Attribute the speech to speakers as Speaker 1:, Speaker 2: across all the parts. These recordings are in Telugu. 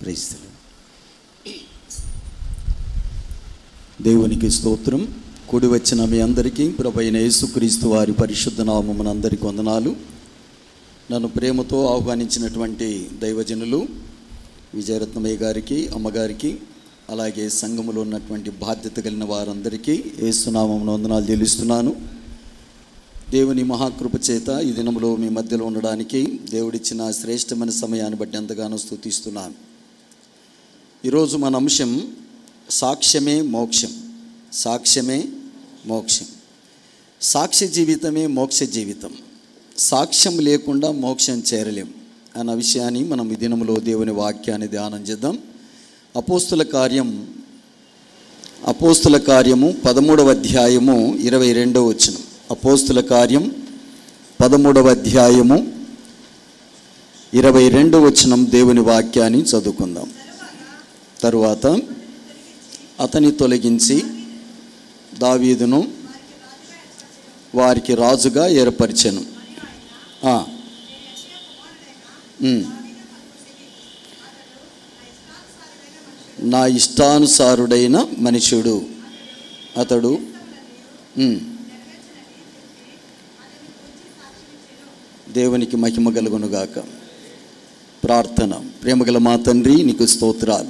Speaker 1: క్రైస్తలు దేవునికి స్తోత్రం కూడి వచ్చిన మీ అందరికీ ప్రభు అయిన యేసుక్రీస్తు వారి పరిశుద్ధ నామమున అందరికీ వందనాలు నన్ను ప్రేమతో ఆహ్వానించినటువంటి దైవజనులు విజయరత్నమయ్య గారికి అమ్మగారికి అలాగే సంఘములో ఉన్నటువంటి బాధ్యత కలిగిన వారందరికీ ఏసునామమున వందనాలు చెల్లిస్తున్నాను దేవుని మహాకృప చేత ఈ దినములో మీ మధ్యలో ఉండడానికి దేవుడిచ్చిన శ్రేష్టమైన సమయాన్ని బట్టి ఎంతగానో స్తుతిస్తున్నాను ఈరోజు మన అంశం సాక్ష్యమే మోక్షం సాక్ష్యమే మోక్షం సాక్ష్య జీవితమే మోక్ష జీవితం సాక్ష్యం లేకుండా మోక్షం చేరలేం అన్న విషయాన్ని మనం ఈ దినములో దేవుని వాక్యాన్ని ధ్యానం చేద్దాం అపోస్తుల కార్యం అపోస్తుల కార్యము పదమూడవ అధ్యాయము ఇరవై రెండవ వచనం అపోస్తుల కార్యం పదమూడవ అధ్యాయము ఇరవై రెండవ వచనం దేవుని వాక్యాన్ని చదువుకుందాం తరువాత అతని తొలగించి దావీదును వారికి రాజుగా ఏర్పరిచెను ఆ. ఉమ్. నా ఇష్టానుసారుడైన మనుషుడు అతడు ఉమ్. దేవునికి మహిమ కలుగునుగాక ప్రార్థన ప్రేమగల మా తండ్రి నీకు స్తోత్రాలు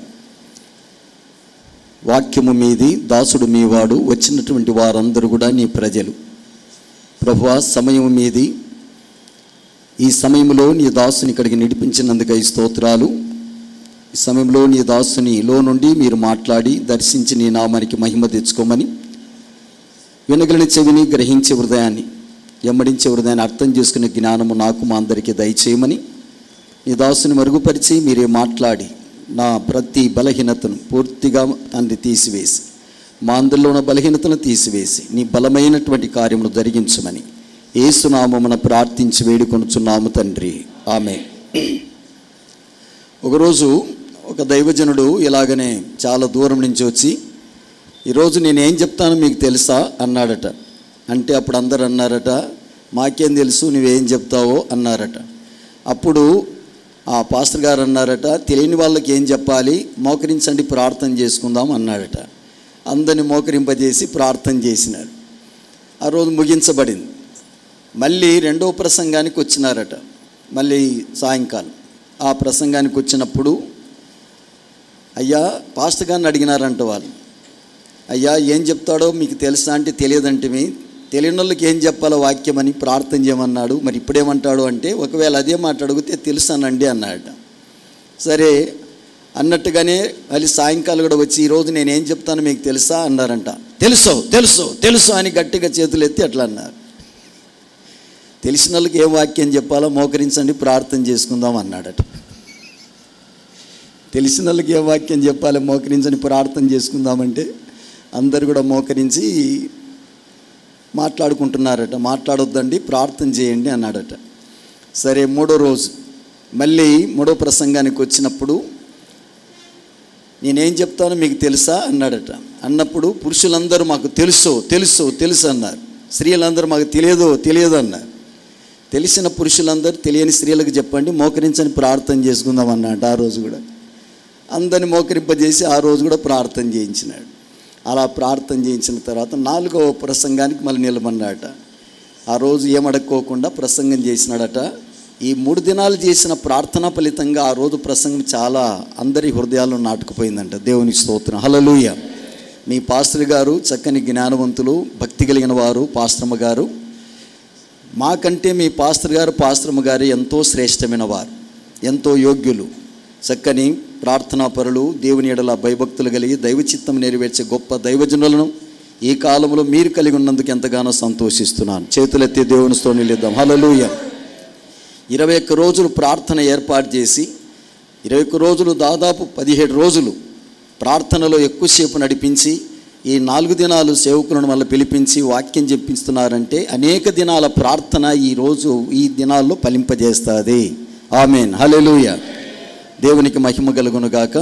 Speaker 1: వాక్యము మీది దాసుడు మీవాడు వచ్చినటువంటి వారందరూ కూడా నీ ప్రజలు ప్రభువా సమయం మీది ఈ సమయంలో నీ దాసుని ఇక్కడికి నడిపించినందుకై స్తోత్రాలు ఈ సమయంలో నీ దాసుని లో నుండి మీరు మాట్లాడి దర్శించి నీ నామానికి మహిమ తెచ్చుకోమని వినగలిని చెవిని గ్రహించే హృదయాన్ని ఎమ్మడించే హృదయాన్ని అర్థం చేసుకునే జ్ఞానము నాకు మా అందరికీ దయచేయమని నీ దాసుని మరుగుపరిచి మీరే మాట్లాడి నా ప్రతి బలహీనతను పూర్తిగా తండ్రి తీసివేసి మా అందరిలో ఉన్న బలహీనతను తీసివేసి నీ బలమైనటువంటి కార్యమును జరిగించమని ఏసునామమున ప్రార్థించి వేడుకొనుచున్నాము తండ్రి ఆమె ఒకరోజు ఒక దైవజనుడు ఇలాగనే చాలా దూరం నుంచి వచ్చి ఈరోజు నేనేం చెప్తానో మీకు తెలుసా అన్నాడట అంటే అప్పుడు అందరు అన్నారట మాకేం తెలుసు నువ్వేం చెప్తావో అన్నారట అప్పుడు ఆ పాస్టర్ గారు అన్నారట తెలియని వాళ్ళకి ఏం చెప్పాలి మోకరించండి ప్రార్థన చేసుకుందాం అన్నాడట అందరిని మోకరింపజేసి ప్రార్థన చేసినాడు ఆ రోజు ముగించబడింది మళ్ళీ రెండో ప్రసంగానికి వచ్చినారట మళ్ళీ సాయంకాలం ఆ ప్రసంగానికి వచ్చినప్పుడు అయ్యా పాస్టర్ గారిని అడిగినారంట వాళ్ళు అయ్యా ఏం చెప్తాడో మీకు తెలుసా అంటే తెలియదంటే తెలియని వాళ్ళకి ఏం చెప్పాలో వాక్యం అని ప్రార్థన చేయమన్నాడు మరి ఇప్పుడేమంటాడు అంటే ఒకవేళ అదే మాట అడిగితే తెలుసానండి అన్నాడట సరే అన్నట్టుగానే మళ్ళీ సాయంకాలం కూడా వచ్చి ఈరోజు నేను ఏం చెప్తానో మీకు తెలుసా అన్నారంట తెలుసు తెలుసు తెలుసు అని గట్టిగా చేతులు ఎత్తి అట్లా అన్నారు తెలిసిన వాళ్ళకి ఏ వాక్యం చెప్పాలో మోకరించండి ప్రార్థన చేసుకుందాం అన్నాడట తెలిసిన వాళ్ళకి ఏ వాక్యం చెప్పాలో మోకరించండి ప్రార్థన చేసుకుందామంటే అందరు కూడా మోకరించి మాట్లాడుకుంటున్నారట మాట్లాడొద్దండి ప్రార్థన చేయండి అన్నాడట సరే మూడో రోజు మళ్ళీ మూడో ప్రసంగానికి వచ్చినప్పుడు నేనేం చెప్తానో మీకు తెలుసా అన్నాడట అన్నప్పుడు పురుషులందరూ మాకు తెలుసు తెలుసు తెలుసు అన్నారు స్త్రీలందరూ మాకు తెలియదు తెలియదు అన్నారు తెలిసిన పురుషులందరూ తెలియని స్త్రీలకు చెప్పండి మోకరించని ప్రార్థన చేసుకుందాం అన్నాడు ఆ రోజు కూడా అందరిని మోకరింపజేసి ఆ రోజు కూడా ప్రార్థన చేయించినాడు అలా ప్రార్థన చేయించిన తర్వాత నాలుగవ ప్రసంగానికి మళ్ళీ నిలబడినాడట ఆ రోజు ఏమడక్కోకుండా ప్రసంగం చేసినాడట ఈ మూడు దినాలు చేసిన ప్రార్థన ఫలితంగా ఆ రోజు ప్రసంగం చాలా అందరి హృదయాల్లో నాటుకుపోయిందంట దేవుని స్తోత్రం హలలుయ మీ పాస్టర్ గారు చక్కని జ్ఞానవంతులు భక్తి కలిగిన వారు పాస్త్రమ్మ గారు మాకంటే మీ పాస్టర్ గారు పాస్త్రమ్మ గారు ఎంతో శ్రేష్టమైన వారు ఎంతో యోగ్యులు చక్కని ప్రార్థనాపరులు దేవుని ఎడల భయభక్తులు కలిగి దైవ చిత్తం నెరవేర్చే గొప్ప దైవజనులను ఈ కాలంలో మీరు కలిగి ఉన్నందుకు ఎంతగానో సంతోషిస్తున్నాను చేతులెత్తి దేవుని స్తోనిలిద్దాం హలలుయ ఇరవై ఒక్క రోజులు ప్రార్థన ఏర్పాటు చేసి ఇరవై ఒక్క రోజులు దాదాపు పదిహేడు రోజులు ప్రార్థనలో ఎక్కువసేపు నడిపించి ఈ నాలుగు దినాలు సేవకులను మళ్ళీ పిలిపించి వాక్యం చెప్పిస్తున్నారంటే అనేక దినాల ప్రార్థన ఈ రోజు ఈ దినాల్లో ఫలింపజేస్తుంది ఆమెన్ హలెలూయ దేవునికి మహిమ కలుగునుగాక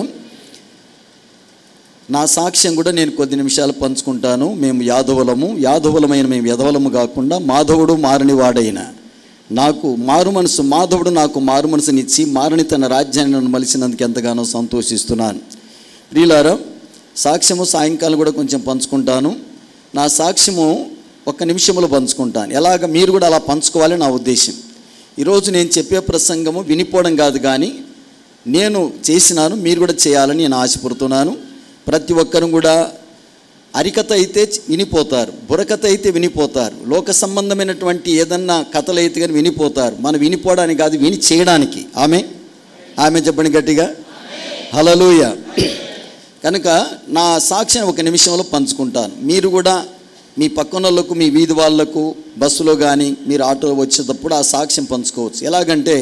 Speaker 1: నా సాక్ష్యం కూడా నేను కొద్ది నిమిషాలు పంచుకుంటాను మేము యాదవులము యాదవులమైన మేము యదవలము కాకుండా మాధవుడు మారని వాడైన నాకు మారు మనసు మాధవుడు నాకు మారు మనసునిచ్చి మారని తన రాజ్యాన్ని నన్ను మలిసినందుకు ఎంతగానో సంతోషిస్తున్నాను ప్రియులారా సాక్ష్యము సాయంకాలం కూడా కొంచెం పంచుకుంటాను నా సాక్ష్యము ఒక్క నిమిషంలో పంచుకుంటాను ఎలాగ మీరు కూడా అలా పంచుకోవాలి నా ఉద్దేశం ఈరోజు నేను చెప్పే ప్రసంగము వినిపోవడం కాదు కానీ నేను చేసినాను మీరు కూడా చేయాలని నేను ఆశపడుతున్నాను ప్రతి ఒక్కరు కూడా అరికథ అయితే వినిపోతారు బుర్రకథ అయితే వినిపోతారు లోక సంబంధమైనటువంటి ఏదన్నా కథలు అయితే కానీ వినిపోతారు మనం వినిపోవడానికి కాదు విని చేయడానికి ఆమె ఆమె చెప్పండి గట్టిగా హలలుయ కనుక నా సాక్ష్యం ఒక నిమిషంలో పంచుకుంటాను మీరు కూడా మీ పక్కనోళ్ళకు మీ వీధి వాళ్ళకు బస్సులో కానీ మీరు ఆటోలో వచ్చేటప్పుడు ఆ సాక్ష్యం పంచుకోవచ్చు ఎలాగంటే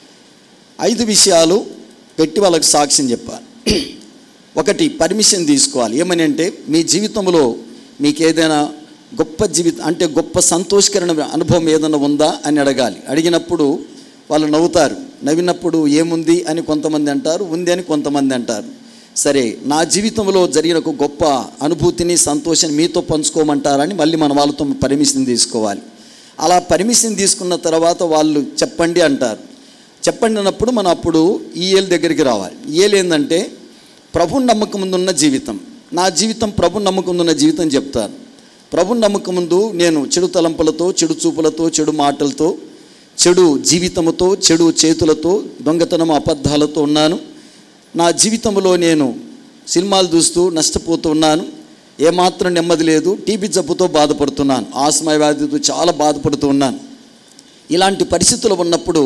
Speaker 1: ఐదు విషయాలు పెట్టి వాళ్ళకి సాక్ష్యం చెప్పాలి ఒకటి పర్మిషన్ తీసుకోవాలి ఏమని అంటే మీ జీవితంలో మీకు ఏదైనా గొప్ప జీవితం అంటే గొప్ప సంతోషకరమైన అనుభవం ఏదైనా ఉందా అని అడగాలి అడిగినప్పుడు వాళ్ళు నవ్వుతారు నవ్వినప్పుడు ఏముంది అని కొంతమంది అంటారు ఉంది అని కొంతమంది అంటారు సరే నా జీవితంలో జరిగిన ఒక గొప్ప అనుభూతిని సంతోషాన్ని మీతో పంచుకోమంటారని మళ్ళీ మన వాళ్ళతో పర్మిషన్ తీసుకోవాలి అలా పర్మిషన్ తీసుకున్న తర్వాత వాళ్ళు చెప్పండి అంటారు చెప్పండి అన్నప్పుడు మనం అప్పుడు ఈఏల దగ్గరికి రావాలి ఈఏలు ఏంటంటే ప్రభు నమ్మకం ముందున్న జీవితం నా జీవితం ప్రభు నమ్మకం ముందున్న జీవితం చెప్తాను ప్రభు నమ్మకం ముందు నేను చెడు తలంపులతో చెడు చూపులతో చెడు మాటలతో చెడు జీవితముతో చెడు చేతులతో దొంగతనం అబద్ధాలతో ఉన్నాను నా జీవితంలో నేను సినిమాలు చూస్తూ నష్టపోతూ ఉన్నాను ఏమాత్రం నెమ్మది లేదు టీబీ జబ్బుతో బాధపడుతున్నాను ఆస్మా వ్యాధితో చాలా బాధపడుతూ ఉన్నాను ఇలాంటి పరిస్థితులు ఉన్నప్పుడు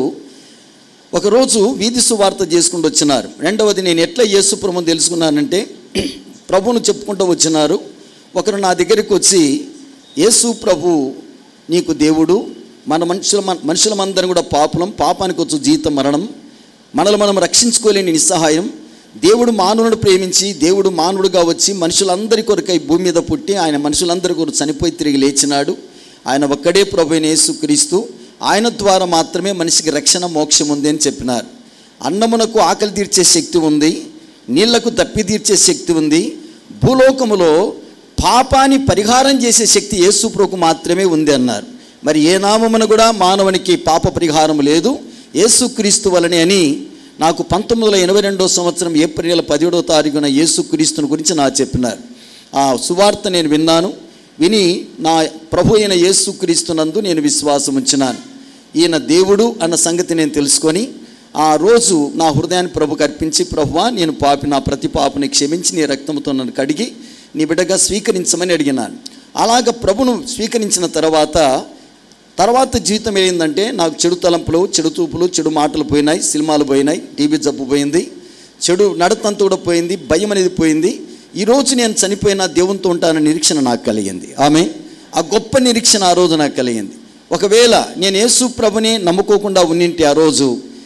Speaker 1: ఒకరోజు వీధి సువార్త చేసుకుంటూ వచ్చినారు రెండవది నేను ఎట్లా యేసు ప్రభుని తెలుసుకున్నానంటే ప్రభువును చెప్పుకుంటూ వచ్చినారు ఒకరు నా దగ్గరికి వచ్చి యేసు ప్రభు నీకు దేవుడు మన మనుషుల మనుషులమందరం కూడా పాపులం పాపానికి వచ్చు జీతం మరణం మనల్ని మనం రక్షించుకోలేని నిస్సహాయం దేవుడు మానవుడు ప్రేమించి దేవుడు మానవుడుగా వచ్చి మనుషులందరి కొరకై భూమి మీద పుట్టి ఆయన మనుషులందరి కొరకు చనిపోయి తిరిగి లేచినాడు ఆయన ఒక్కడే ప్రభు అయిన యేసుక్రీస్తు ఆయన ద్వారా మాత్రమే మనిషికి రక్షణ మోక్షం ఉంది అని చెప్పినారు అన్నమునకు ఆకలి తీర్చే శక్తి ఉంది నీళ్లకు తప్పి తీర్చే శక్తి ఉంది భూలోకములో పాపాన్ని పరిహారం చేసే శక్తి యేసుప్రకు మాత్రమే ఉంది అన్నారు మరి ఏ నామమున కూడా మానవునికి పాప పరిహారం లేదు యేసుక్రీస్తు వలనే అని నాకు పంతొమ్మిది వందల ఎనభై రెండో సంవత్సరం ఏప్రిల్ నెల పదిహేడో తారీఖున యేసుక్రీస్తుని గురించి నాకు చెప్పినారు ఆ సువార్త నేను విన్నాను విని నా ప్రభు అయిన యేసుక్రీస్తునందు నేను విశ్వాసం ఉంచినాను ఈయన దేవుడు అన్న సంగతి నేను తెలుసుకొని ఆ రోజు నా హృదయాన్ని ప్రభుకు అర్పించి ప్రభువా నేను పాపి నా ప్రతి పాపని క్షమించి నీ రక్తంతో నన్ను కడిగి నీ బిడ్డగా స్వీకరించమని అడిగినాను అలాగ ప్రభును స్వీకరించిన తర్వాత తర్వాత జీవితం ఏంటంటే నాకు చెడు తలంపులు చెడు చూపులు చెడు మాటలు పోయినాయి సినిమాలు పోయినాయి టీవీ జబ్బు పోయింది చెడు నడతంతా కూడా పోయింది భయం అనేది పోయింది ఈరోజు నేను చనిపోయిన దేవునితో ఉంటానన్న నిరీక్షణ నాకు కలిగింది ఆమె ఆ గొప్ప నిరీక్షణ ఆ రోజు నాకు కలిగింది ఒకవేళ నేను యేసు ప్రభుని నమ్ముకోకుండా ఉన్నింటి ఆ రోజు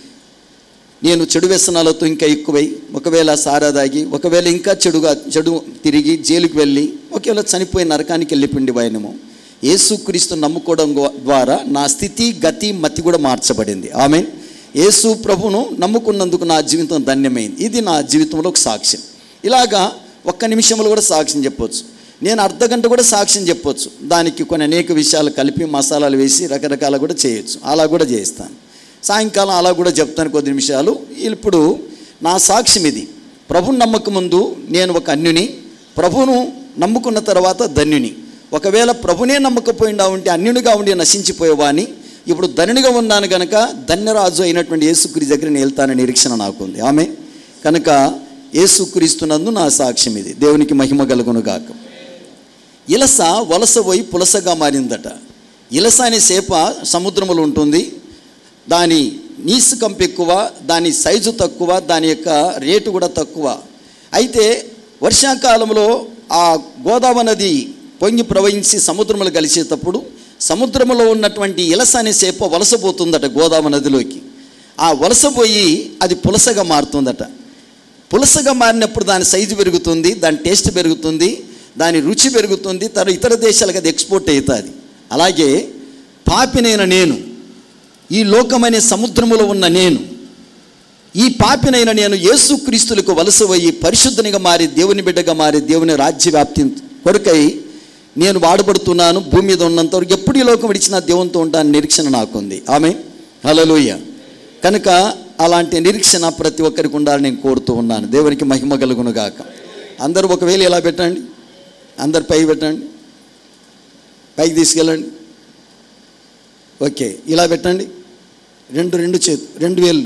Speaker 1: నేను చెడు వ్యసనాలతో ఇంకా ఎక్కువై ఒకవేళ సారా దాగి ఒకవేళ ఇంకా చెడుగా చెడు తిరిగి జైలుకి వెళ్ళి ఒకవేళ చనిపోయి నరకానికి వెళ్ళిపోయింది వాయనము యేసుక్రీస్తు నమ్ముకోవడం గో- ద్వారా నా స్థితి గతి మతి కూడా మార్చబడింది ఆమె యేసు ప్రభును నమ్ముకున్నందుకు నా జీవితం ధన్యమైంది ఇది నా జీవితంలో ఒక సాక్ష్యం ఇలాగా ఒక్క నిమిషంలో కూడా సాక్ష్యం చెప్పొచ్చు నేను అర్ధ గంట కూడా సాక్ష్యం చెప్పొచ్చు దానికి కొన్ని అనేక విషయాలు కలిపి మసాలాలు వేసి రకరకాల కూడా చేయొచ్చు అలా కూడా చేస్తాను సాయంకాలం అలా కూడా చెప్తాను కొద్ది నిమిషాలు ఇప్పుడు నా సాక్ష్యం ఇది ప్రభు నమ్మకం ముందు నేను ఒక అన్యుని ప్రభువును నమ్ముకున్న తర్వాత ధన్యుని ఒకవేళ ప్రభునే నమ్మకపోయిండా ఉంటే అన్యునిగా ఉండి నశించిపోయేవాని ఇప్పుడు ధనునిగా ఉన్నాను కనుక ధన్యరాజు అయినటువంటి యేసుక్రీ దగ్గర నేను వెళ్తానని నిరీక్షణ నాకుంది ఆమె కనుక యేసుక్రీస్తునందు నా సాక్ష్యం ఇది దేవునికి మహిమ కలుగును గాక ఇలస వలస పోయి పులసగా మారిందట ఇలస అనే చేప సముద్రంలో ఉంటుంది దాని నీసు కంపు ఎక్కువ దాని సైజు తక్కువ దాని యొక్క రేటు కూడా తక్కువ అయితే వర్షాకాలంలో ఆ గోదావరి నది పొంగి ప్రవహించి సముద్రంలో కలిసేటప్పుడు సముద్రంలో ఉన్నటువంటి ఇలస అనే చేప వలసపోతుందట గోదావరి నదిలోకి ఆ వలసపోయి అది పులసగా మారుతుందట పులసగా మారినప్పుడు దాని సైజు పెరుగుతుంది దాని టేస్ట్ పెరుగుతుంది దాని రుచి పెరుగుతుంది తర ఇతర దేశాలకు అది ఎక్స్పోర్ట్ అవుతుంది అలాగే పాపినైన నేను ఈ లోకమనే సముద్రములో ఉన్న నేను ఈ పాపినైన నేను యేసుక్రీస్తులకు వలస పోయి పరిశుద్ధనిగా మారి దేవుని బిడ్డగా మారి దేవుని రాజ్య వ్యాప్తి కొరకై నేను వాడబడుతున్నాను భూమి మీద ఉన్నంత వరకు ఎప్పుడు ఈ లోకం విడిచిన దేవునితో ఉంటాను నిరీక్షణ నాకుంది ఆమె హలలుయ కనుక అలాంటి నిరీక్షణ ప్రతి ఒక్కరికి ఉండాలని నేను కోరుతూ ఉన్నాను దేవునికి మహిమ కలుగును గాక అందరూ ఒకవేళ ఇలా పెట్టండి అందరు పై పెట్టండి పైకి తీసుకెళ్ళండి ఓకే ఇలా పెట్టండి రెండు రెండు చేతు రెండు వేళ్ళు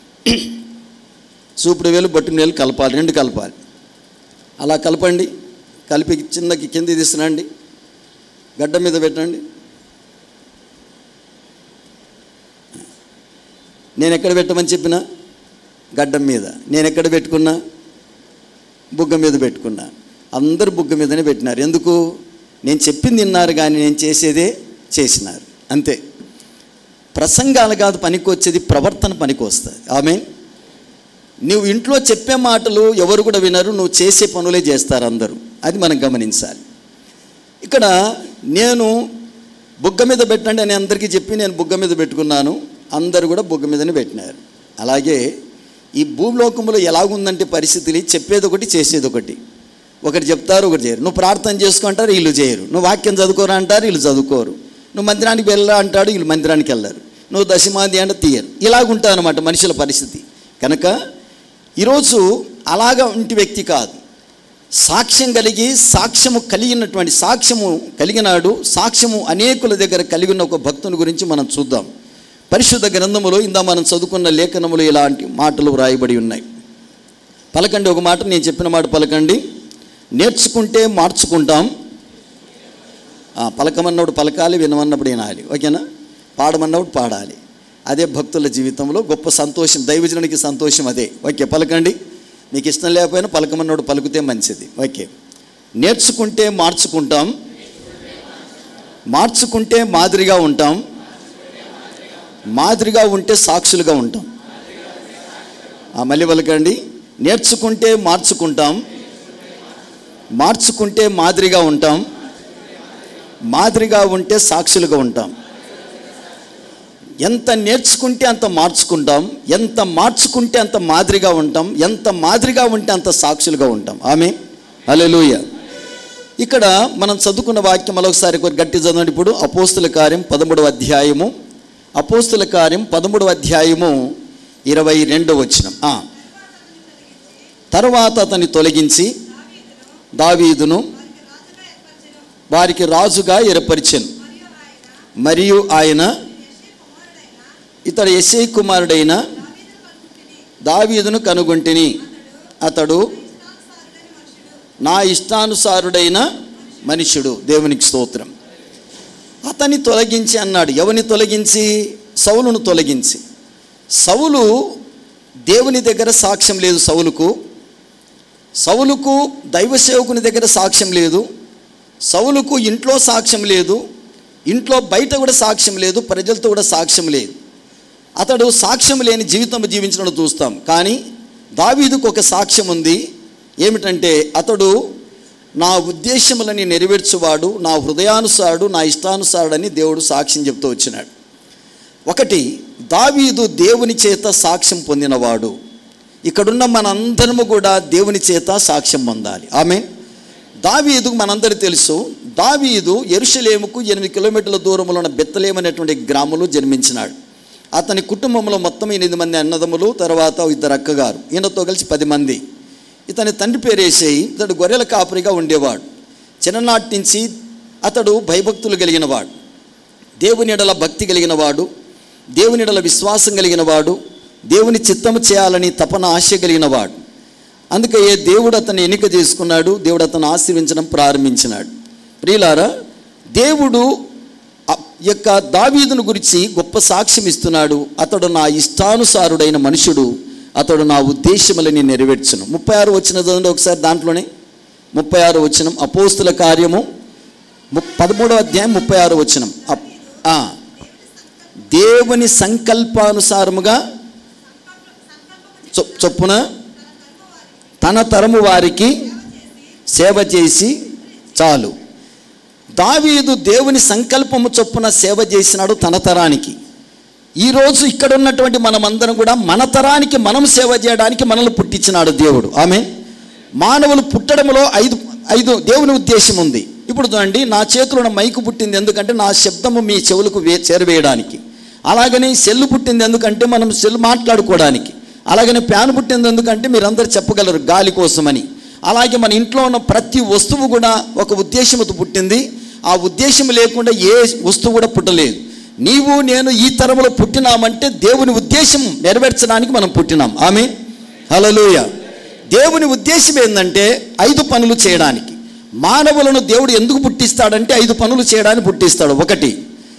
Speaker 1: చూపుడు వేలు బొట్టిన వేలు కలపాలి రెండు కలపాలి అలా కలపండి కలిపి చిన్నకి కింద తీసుకురండి గడ్డ మీద పెట్టండి నేను ఎక్కడ పెట్టమని చెప్పినా గడ్డం మీద నేను ఎక్కడ పెట్టుకున్నా బుగ్గ మీద పెట్టుకున్నా అందరు బుగ్గ మీదనే పెట్టినారు ఎందుకు నేను చెప్పింది విన్నారు కానీ నేను చేసేదే చేసినారు అంతే ప్రసంగాలు కాదు పనికి వచ్చేది ప్రవర్తన పనికి వస్తుంది ఆమె నువ్వు ఇంట్లో చెప్పే మాటలు ఎవరు కూడా వినరు నువ్వు చేసే పనులే చేస్తారు అందరూ అది మనం గమనించాలి ఇక్కడ నేను బుగ్గ మీద పెట్టండి అని అందరికీ చెప్పి నేను బుగ్గ మీద పెట్టుకున్నాను అందరూ కూడా బుగ్గ మీదనే పెట్టినారు అలాగే ఈ భూలోకంలో ఎలాగుందంటే పరిస్థితులు చెప్పేది ఒకటి చేసేది ఒకటి ఒకటి చెప్తారు ఒకటి చేయరు నువ్వు ప్రార్థన చేసుకుంటారు వీళ్ళు చేయరు నువ్వు వాక్యం చదువుకోరా అంటారు వీళ్ళు చదువుకోరు నువ్వు మందిరానికి వెళ్ళా అంటాడు వీళ్ళు మందిరానికి వెళ్ళరు నువ్వు దశమాది అంటే తీయరు ఇలాగుంటా అనమాట మనుషుల పరిస్థితి కనుక ఈరోజు అలాగా ఇంటి వ్యక్తి కాదు సాక్ష్యం కలిగి సాక్ష్యము కలిగినటువంటి సాక్ష్యము కలిగినాడు సాక్ష్యము అనేకుల దగ్గర కలిగి ఉన్న ఒక భక్తుని గురించి మనం చూద్దాం పరిశుద్ధ గ్రంథములో ఇందా మనం చదువుకున్న లేఖనములు ఇలాంటి మాటలు వ్రాయబడి ఉన్నాయి పలకండి ఒక మాట నేను చెప్పిన మాట పలకండి నేర్చుకుంటే మార్చుకుంటాం ఆ, పలకమన్నప్పుడు పలకాలి వినమన్నప్పుడు వినాలి ఓకేనా పాడమన్నప్పుడు పాడాలి అదే భక్తుల జీవితంలో గొప్ప సంతోషం దైవజనునికి సంతోషం అదే ఓకే పలకండి మీకు ఇష్టం లేకపోయినా పలకమన్నోడు పలుకుతే మంచిది ఓకే నేర్చుకుంటే మార్చుకుంటాం మార్చుకుంటే మాదిరిగా ఉంటాం మాదిరిగా ఉంటే సాక్షులుగా ఉంటాం ఆ, మళ్ళీ పలకండి నేర్చుకుంటే మార్చుకుంటాం మార్చుకుంటే మాదిరిగా ఉంటాం మాదిరిగా ఉంటే సాక్షులుగా ఉంటాం ఎంత నేర్చుకుంటే అంత మార్చుకుంటాం ఎంత మార్చుకుంటే అంత మాదిరిగా ఉంటాం ఎంత మాదిరిగా ఉంటే అంత సాక్షులుగా ఉంటాం ఆమె హల్లెలూయ ఇక్కడ మనం చదువుకున్న వాక్యం మరొకసారి కొద్ది గట్టి చదవండి ఇప్పుడు అపోస్తుల కార్యం పదమూడవ అధ్యాయము అపోస్తుల కార్యం పదమూడవ అధ్యాయము ఇరవై రెండవ వచనం ఆ. తర్వాత అతన్ని తొలగించి దావీదును వారికి రాజుగా ఏర్పరిచెను మరియు ఆయన ఇతడు ఎస్ఐ కుమారుడైన దావీదును కనుగొంటిని అతడు నా ఇష్టానుసారుడైన మనుష్యుడు దేవునికి స్తోత్రం అతన్ని తొలగించి అన్నాడు ఎవరిని తొలగించి సౌలును తొలగించి సౌలు దేవుని దగ్గర సాక్ష్యం లేదు సౌలుకు సౌలుకు దైవ సేవకుని దగ్గర సాక్ష్యం లేదు సౌలుకు ఇంట్లో సాక్ష్యం లేదు ఇంట్లో బయట కూడా సాక్ష్యం లేదు ప్రజలతో కూడా సాక్ష్యం లేదు అతడు సాక్ష్యం లేని జీవితం జీవించడం చూస్తాం కానీ దావీదుకు ఒక సాక్ష్యం ఉంది ఏమిటంటే అతడు నా ఉద్దేశములని నెరవేర్చువాడు నా హృదయానుసారుడు నా ఇష్టానుసారుడని దేవుడు సాక్ష్యం చెప్తూ వచ్చినాడు ఒకటి దావీదు దేవుని చేత సాక్ష్యం పొందినవాడు ఇక్కడున్న మనందరము కూడా దేవుని చేత సాక్ష్యం పొందాలి ఆమె దావీదు మనందరి తెలుసు దావీదు ఎరుషలేముకు ఎనిమిది కిలోమీటర్ల దూరంలో ఉన్న బెత్తలేం అనేటువంటి గ్రామంలో జన్మించినాడు అతని కుటుంబంలో మొత్తం ఎనిమిది మంది అన్నదమ్ములు తర్వాత ఇద్దరు అక్కగారు ఈయనతో కలిసి పది మంది ఇతని తండ్రి పేరేసేయి ఇతడు గొర్రెల కాపరిగా ఉండేవాడు చిన్ననాటి నుంచి అతడు భయభక్తులు కలిగినవాడు దేవుని ఎడల భక్తి కలిగిన వాడు దేవుని ఎడల విశ్వాసం కలిగిన వాడు దేవుని చిత్తము చేయాలని తపన ఆశ కలిగిన వాడు అందుకే ఏ దేవుడు అతన్ని ఎన్నిక చేసుకున్నాడు దేవుడు అతను ఆశీర్వించడం ప్రారంభించినాడు ప్రియులారా దేవుడు ఆ యొక్క దావీదును గురించి గొప్ప సాక్ష్యం ఇస్తున్నాడు అతడు నా ఇష్టానుసారుడైన మనుషుడు అతడు నా ఉద్దేశములని నెరవేర్చును ముప్పై ఆరు వచ్చిన చదవండి ఒకసారి దాంట్లోనే ముప్పై ఆరు వచ్చినం అపోస్తుల కార్యము ము- పదమూడవ అధ్యాయం ముప్పై ఆరు వచ్చినం అప్- ఆ. దేవుని సంకల్పానుసారముగా చొ- చొప్పున తన తరము వారికి సేవ చేసి చాలు దావీదు దేవుని సంకల్పము చొప్పున సేవ చేసినాడు తన తరానికి ఈరోజు ఇక్కడ ఉన్నటువంటి మనమందరం కూడా మన తరానికి మనం సేవ చేయడానికి మనల్ని పుట్టించినాడు దేవుడు ఆమె మానవులు పుట్టడంలో ఐదు ఐదు దేవుని ఉద్దేశం ఉంది ఇప్పుడు ఇప్పుడు చూడండి నా చేతిలో ఉన్న మైకు పుట్టింది ఎందుకంటే నా శబ్దము మీ చెవులకు వే చేరవేయడానికి అలాగనే సెల్లు పుట్టింది ఎందుకంటే మనం సెల్ మాట్లాడుకోవడానికి అలాగనే ప్యాన్ పుట్టింది ఎందుకంటే మీరందరూ చెప్పగలరు గాలి కోసమని అలాగే మన ఇంట్లో ఉన్న ప్రతి వస్తువు కూడా ఒక ఉద్దేశంతో పుట్టింది ఆ ఉద్దేశం లేకుండా ఏ వస్తువు కూడా పుట్టలేదు నీవు నేను ఈ తరంలో పుట్టినామంటే దేవుని ఉద్దేశం నెరవేర్చడానికి మనం పుట్టినాం ఆమె హలలోయ దేవుని ఉద్దేశం ఏంటంటే ఐదు పనులు చేయడానికి మానవులను దేవుడు ఎందుకు పుట్టిస్తాడంటే ఐదు పనులు చేయడానికి పుట్టిస్తాడు ఒకటి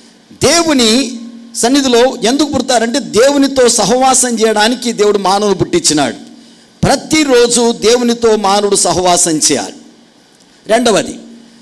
Speaker 1: దేవుని సన్నిధిలో ఎందుకు పుడతారంటే దేవునితో సహవాసం చేయడానికి దేవుడు మానవుని పుట్టించినాడు ప్రతిరోజు దేవునితో మానవుడు సహవాసం చేయాలి రెండవది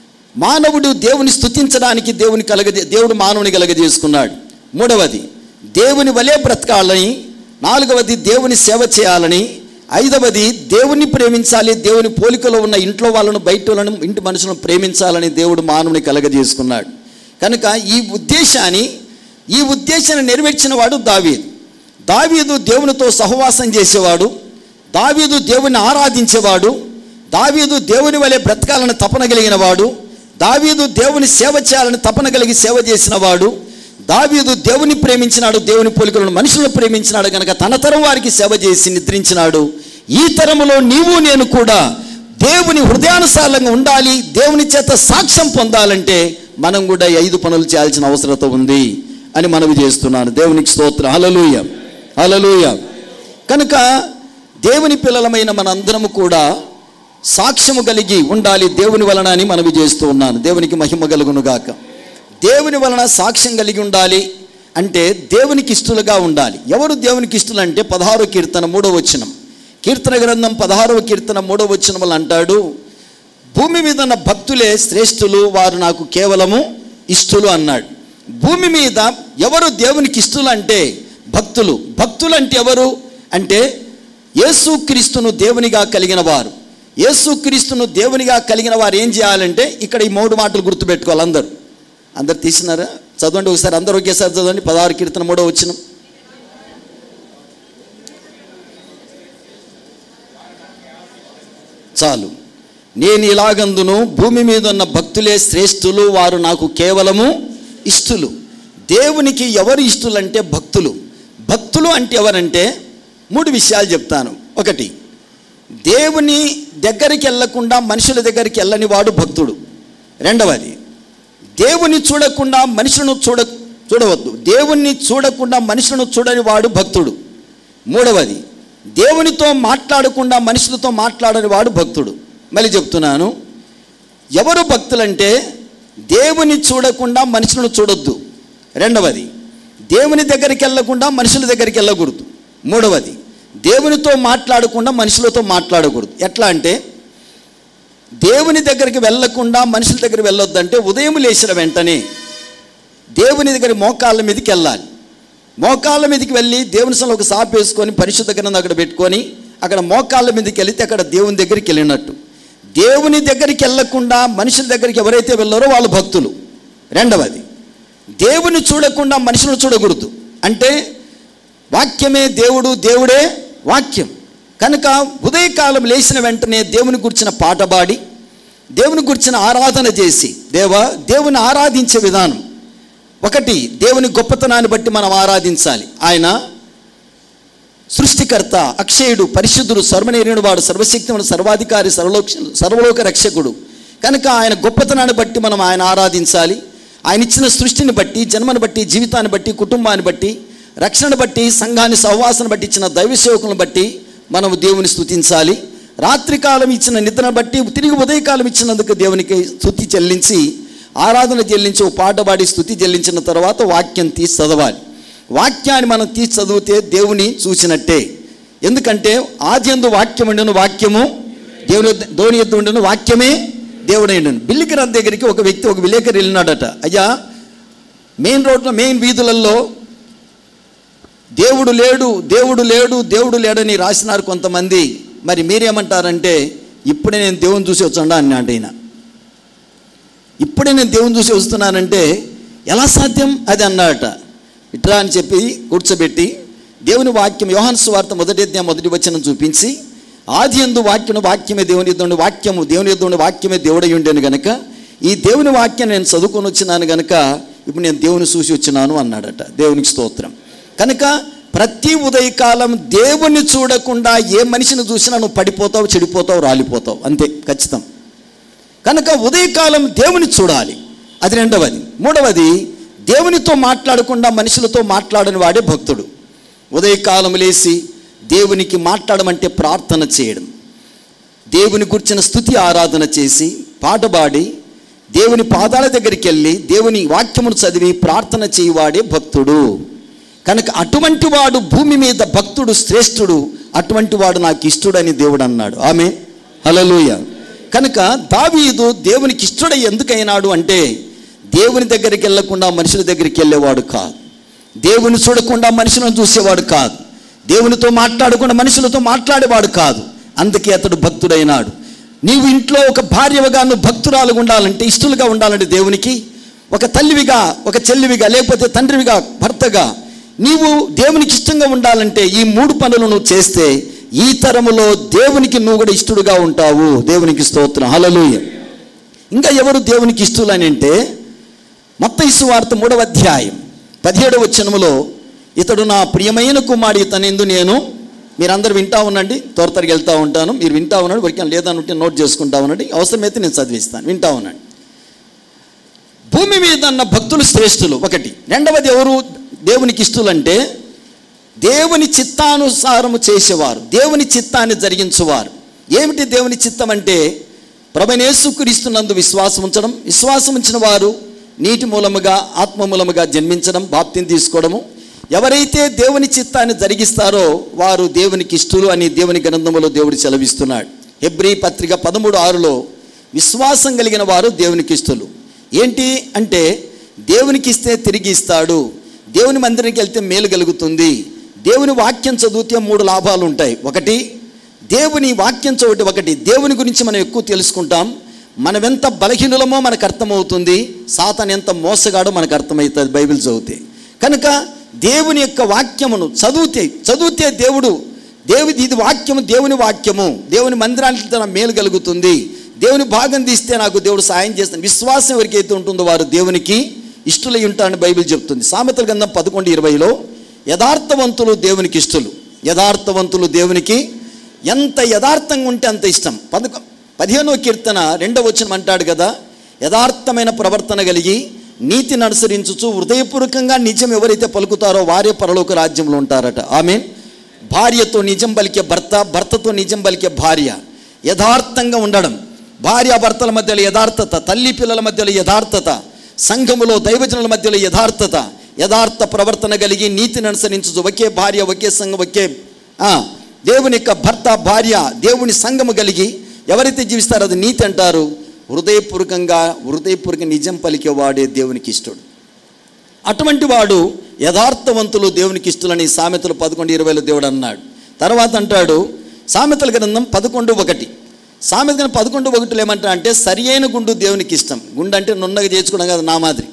Speaker 1: మానవుడు దేవుని స్తుతించడానికి దేవుని కలగజే దేవుడు మానవుని కలగజేసుకున్నాడు మూడవది దేవుని వలె బ్రతకాలని నాలుగవది దేవుని సేవ చేయాలని ఐదవది దేవుని ప్రేమించాలి దేవుని పోలికలో ఉన్న ఇంట్లో వాళ్ళను బయట వాళ్ళను ఇంటి మనుషులను ప్రేమించాలని దేవుడు మానవుని కలగజేసుకున్నాడు కనుక ఈ ఉద్దేశాన్ని ఈ ఉద్దేశాన్ని నెరవేర్చిన వాడు దావీదు దావీదు దేవునితో సహవాసం చేసేవాడు దావీదు దేవుని ఆరాధించేవాడు దావీదు దేవుని వలె బ్రతకాలని తపన కలిగిన వాడు దావీదు దేవుని సేవ చేయాలని తపన కలిగి సేవ చేసిన వాడు దావీదు దేవుని ప్రేమించినాడు దేవుని పోలికలను మనుషులను ప్రేమించినాడు కనుక తన తరం వారికి సేవ చేసి నిద్రించినాడు ఈ తరములో నీవు నేను కూడా దేవుని హృదయానుసారంగా ఉండాలి దేవుని చేత సాక్ష్యం పొందాలంటే మనం కూడా ఈ ఐదు పనులు చేయాల్సిన అవసరత ఉంది అని మనవి చేస్తున్నాను దేవునికి స్తోత్రం హలలుయ హలలుయ కనుక దేవుని పిల్లలమైన మనందరము కూడా సాక్ష్యము కలిగి ఉండాలి దేవుని వలన అని మనవి చేస్తూ ఉన్నాను దేవునికి మహిమ కలుగును గాక దేవుని వలన సాక్ష్యం కలిగి ఉండాలి అంటే దేవునికి ఇష్టలుగా ఉండాలి ఎవరు దేవునికి ఇష్టలు అంటే పదహారో కీర్తన మూడో వచనం కీర్తన గ్రంథం పదహారవ కీర్తన మూడో వచనములు అంటాడు భూమి మీద ఉన్న భక్తులే శ్రేష్ఠులు వారు నాకు కేవలము ఇష్టలు అన్నాడు భూమి మీద ఎవరు దేవునికి ఇష్టలు అంటే భక్తులు భక్తులు అంటే ఎవరు అంటే యేసుక్రీస్తును దేవునిగా కలిగిన వారు యేసుక్రీస్తును దేవునిగా కలిగిన వారు ఏం చేయాలంటే ఇక్కడ ఈ మూడు మాటలు గుర్తుపెట్టుకోవాలి అందరూ అందరు తీసినారా చదవండి ఒకసారి అందరూ ఒకేసారి చదవండి పదహారు కీర్తన మూడో వచ్చిన చాలు నేను ఇలాగందును భూమి మీద ఉన్న భక్తులే శ్రేష్ఠులు వారు నాకు కేవలము ఇష్టులు దేవునికి ఎవరు ఇష్టులంటే భక్తులు భక్తులు అంటే ఎవరంటే మూడు విషయాలు చెప్తాను ఒకటి దేవుని దగ్గరికి వెళ్ళకుండా మనుషుల దగ్గరికి వెళ్ళని వాడు భక్తుడు రెండవది దేవుని చూడకుండా మనుషులను చూడ చూడవద్దు దేవుణ్ణి చూడకుండా మనుషులను చూడని వాడు భక్తుడు మూడవది దేవునితో మాట్లాడకుండా మనుషులతో మాట్లాడని వాడు భక్తుడు మళ్ళీ చెప్తున్నాను ఎవరు భక్తులంటే దేవుని చూడకుండా మనుషులను చూడొద్దు రెండవది దేవుని దగ్గరికి వెళ్ళకుండా మనుషుల దగ్గరికి వెళ్ళకూడదు మూడవది దేవునితో మాట్లాడకుండా మనుషులతో మాట్లాడకూడదు ఎట్లా అంటే దేవుని దగ్గరికి వెళ్ళకుండా మనుషుల దగ్గర వెళ్ళొద్దంటే ఉదయం లేచిన వెంటనే దేవుని దగ్గర మోకాళ్ళ మీదకి వెళ్ళాలి మోకాళ్ళ మీదకి వెళ్ళి దేవుని సల ఒక సాపు వేసుకొని పరిశుద్ధ గ్రంథం అక్కడ పెట్టుకొని అక్కడ మోకాళ్ళ మీదకి వెళితే అక్కడ దేవుని దగ్గరికి వెళ్ళినట్టు దేవుని దగ్గరికి వెళ్ళకుండా మనుషుల దగ్గరికి ఎవరైతే వెళ్ళారో వాళ్ళు భక్తులు రెండవది దేవుని చూడకుండా మనుషులను చూడకూడదు అంటే వాక్యమే దేవుడు దేవుడే వాక్యం కనుక ఉదయకాలం లేచిన వెంటనే దేవుని గురించిన పాట పాడి దేవుని గురించిన ఆరాధన చేసి దేవా దేవుని ఆరాధించే విధానం ఒకటి దేవుని గొప్పతనాన్ని బట్టి మనం ఆరాధించాలి ఆయన సృష్టికర్త అక్షయుడు పరిశుద్ధుడు సర్వనేరుడు వాడు సర్వశక్తిముడు సర్వాధికారి సర్వలోక సర్వలోక రక్షకుడు కనుక ఆయన గొప్పతనాన్ని బట్టి మనం ఆయన ఆరాధించాలి ఆయన ఇచ్చిన సృష్టిని బట్టి జన్మను బట్టి జీవితాన్ని బట్టి కుటుంబాన్ని బట్టి రక్షణ బట్టి సంఘాన్ని సహవాసను బట్టి ఇచ్చిన దైవ సేవకులను బట్టి మనము దేవుని స్తుతించాలి రాత్రికాలం ఇచ్చిన నిద్రను బట్టి తిరిగి ఉదయకాలం ఇచ్చినందుకు దేవునికి స్తుతి చెల్లించి ఆరాధన చెల్లించి ఒక పాట పాడి స్థుతి చెల్లించిన తర్వాత వాక్యం తీసి చదవాలి వాక్యాన్ని మనం తీసి చదివితే దేవుని చూసినట్టే ఎందుకంటే ఆది ఎందు వాక్యం ఉండను వాక్యము దేవుని యొద్ద- దేవుని ఎద్దు ఉండను వాక్యమే దేవుడు ఉండను బిల్లి గ్రంథ దగ్గరికి ఒక వ్యక్తి ఒక విలేకరు వెళ్ళినాడట అయ్యా మెయిన్ రోడ్లో మెయిన్ వీధులలో దేవుడు లేడు దేవుడు లేడు దేవుడు లేడని రాసినారు కొంతమంది మరి మీరేమంటారంటే ఇప్పుడే నేను దేవుని చూసి వచ్చాడా అన్నాడు ఆయన ఇప్పుడే నేను దేవుని చూసి వస్తున్నానంటే ఎలా సాధ్యం అది అన్నాడట ఇట్రా అని చెప్పి కూర్చోబెట్టి దేవుని వాక్యం యోహాన్ సువార్త మొదటి అధ్యాయం మొదటి వచనం చూపించి ఆది ఎందు వాక్యను వాక్యమే దేవుని ఎద్దు వాక్యము దేవుని ఎద్దు వాక్యమే దేవుడై ఉండేను గనక ఈ దేవుని వాక్యం నేను చదువుకొని వచ్చినాను కనుక ఇప్పుడు నేను దేవుని చూసి వచ్చినాను అన్నాడట దేవునికి స్తోత్రం కనుక ప్రతి ఉదయకాలం దేవుణ్ణి చూడకుండా ఏ మనిషిని చూసినా నువ్వు పడిపోతావు చెడిపోతావు రాలిపోతావు అంతే ఖచ్చితం కనుక ఉదయకాలం దేవుని చూడాలి అది రెండవది మూడవది దేవునితో మాట్లాడకుండా మనుషులతో మాట్లాడని వాడే భక్తుడు ఉదయకాలం లేచి దేవునికి మాట్లాడమంటే ప్రార్థన చేయడం దేవుని గుర్చిన స్థుతి ఆరాధన చేసి పాట పాడి దేవుని పాదాల దగ్గరికి వెళ్ళి దేవుని వాక్యమును చదివి ప్రార్థన చేయవాడే భక్తుడు కనుక అటువంటి వాడు భూమి మీద భక్తుడు శ్రేష్ఠుడు అటువంటి వాడు నాకు ఇష్టడని దేవుడు అన్నాడు ఆమె హలలుయ కనుక దావీదు దేవునికి ఇష్టడై ఎందుకైనాడు అంటే దేవుని దగ్గరికి వెళ్ళకుండా మనుషుల దగ్గరికి వెళ్ళేవాడు కాదు దేవుని చూడకుండా మనుషులను చూసేవాడు కాదు దేవునితో మాట్లాడకుండా మనుషులతో మాట్లాడేవాడు కాదు అందుకే అతడు భక్తుడైనాడు నీవు ఇంట్లో ఒక భార్యగా నువ్వు భక్తురాలుగా ఉండాలంటే ఇష్టలుగా ఉండాలంటే దేవునికి ఒక తల్లివిగా ఒక చెల్లివిగా లేకపోతే తండ్రివిగా భర్తగా నీవు దేవునికి ఇష్టంగా ఉండాలంటే ఈ మూడు పనులు నువ్వు చేస్తే ఈ తరములో దేవునికి నువ్వు కూడా ఇష్టడుగా ఉంటావు దేవునికి స్తోత్రం హలలుయ ఇంకా ఎవరు దేవునికి ఇష్టలని అంటే మత్తయిసు వార్త మూడవ అధ్యాయం పదిహేడవ వచనములో ఇతడు నా ప్రియమైన కుమారుడు ఇతనిందు నేను మీరందరూ వింటా ఉండండి త్వర త్వరగా వెళ్తూ ఉంటాను మీరు వింటా ఉన్నాడు వరకు లేదనుంటే నోట్ చేసుకుంటా ఉండండి అవసరమైతే నేను చదివిస్తాను వింటా ఉండండి భూమి మీద ఉన్న భక్తులు శ్రేష్ఠులు ఒకటి రెండవది ఎవరు దేవునికి ఇష్టలంటే దేవుని చిత్తానుసారము చేసేవారు దేవుని చిత్తాన్ని జరిగించువారు ఏమిటి దేవుని చిత్తం అంటే ప్రభనేసుక్రీస్తున్నందు విశ్వాసం ఉంచడం విశ్వాసం ఉంచిన వారు నీటి మూలముగా ఆత్మ మూలముగా జన్మించడం బాప్తిని తీసుకోవడము ఎవరైతే దేవుని చిత్తాన్ని జరిగిస్తారో వారు దేవునికి ఇష్టలు అని దేవుని గ్రంథములో దేవుడు సెలవిస్తున్నాడు హెబ్రీ పత్రిక పదమూడు ఆరులో విశ్వాసం కలిగిన వారు దేవునికి ఇష్టలు ఏంటి అంటే దేవునికి ఇస్తే తిరిగి ఇస్తాడు దేవుని మందిరానికి వెళ్తే మేలు కలుగుతుంది దేవుని వాక్యం చదివితే మూడు లాభాలు ఉంటాయి ఒకటి దేవుని వాక్యం చదివితే ఒకటి దేవుని గురించి మనం ఎక్కువ తెలుసుకుంటాం మనం ఎంత బలహీనులమో మనకు అర్థమవుతుంది సాతాన్ ఎంత మోసగాడో మనకు అర్థమవుతుంది బైబిల్ చదివితే కనుక దేవుని యొక్క వాక్యమును చదివితే చదివితే దేవుడు దేవుడి ఇది వాక్యము దేవుని వాక్యము దేవుని మందిరానికి తన మేలు కలుగుతుంది దేవుని భాగం తీస్తే నాకు దేవుడు సాయం చేస్తాను విశ్వాసం ఎవరికైతే ఉంటుందో వారు దేవునికి ఇష్టలై ఉంటారని బైబిల్ చెప్తుంది సామెతల గంధం పదకొండు ఇరవైలో యథార్థవంతులు దేవునికి ఇష్టలు యథార్థవంతులు దేవునికి ఎంత యథార్థంగా ఉంటే అంత ఇష్టం పదకొ పదిహేనో కీర్తన రెండవ వచనం అంటాడు కదా యథార్థమైన ప్రవర్తన కలిగి నీతిని అనుసరించుచు హృదయపూర్వకంగా నిజం ఎవరైతే పలుకుతారో వారే పరలోక రాజ్యంలో ఉంటారట ఆమె భార్యతో నిజం పలికే భర్త భర్తతో నిజం పలికే భార్య యథార్థంగా ఉండడం భార్య భర్తల మధ్యలో యథార్థత తల్లి పిల్లల మధ్యలో యథార్థత సంఘములో దైవజనుల మధ్యలో యథార్థత యథార్థ ప్రవర్తన కలిగి నీతిని అనుసరించు ఒకే భార్య ఒకే సంఘం ఒకే ఆ, దేవుని యొక్క భర్త భార్య దేవుని సంఘము కలిగి ఎవరైతే జీవిస్తారో అది నీతి అంటారు హృదయపూర్వకంగా హృదయపూర్వక నిజం పలికేవాడే దేవునికి ఇష్టడు అటువంటి వాడు యథార్థవంతులు దేవునికి ఇష్టలని సామెతలు పదకొండు ఇరవైలో దేవుడు అన్నాడు తర్వాత అంటాడు సామెతల గ్రంథం పదకొండు ఒకటి సామెత గ్రంథం పదకొండు ఒకటిలో ఏమంటా అంటే సరి అయిన గుండు దేవునికి ఇష్టం గుండు అంటే నున్నగా చేర్చుకోవడం కాదు నా మాదిరి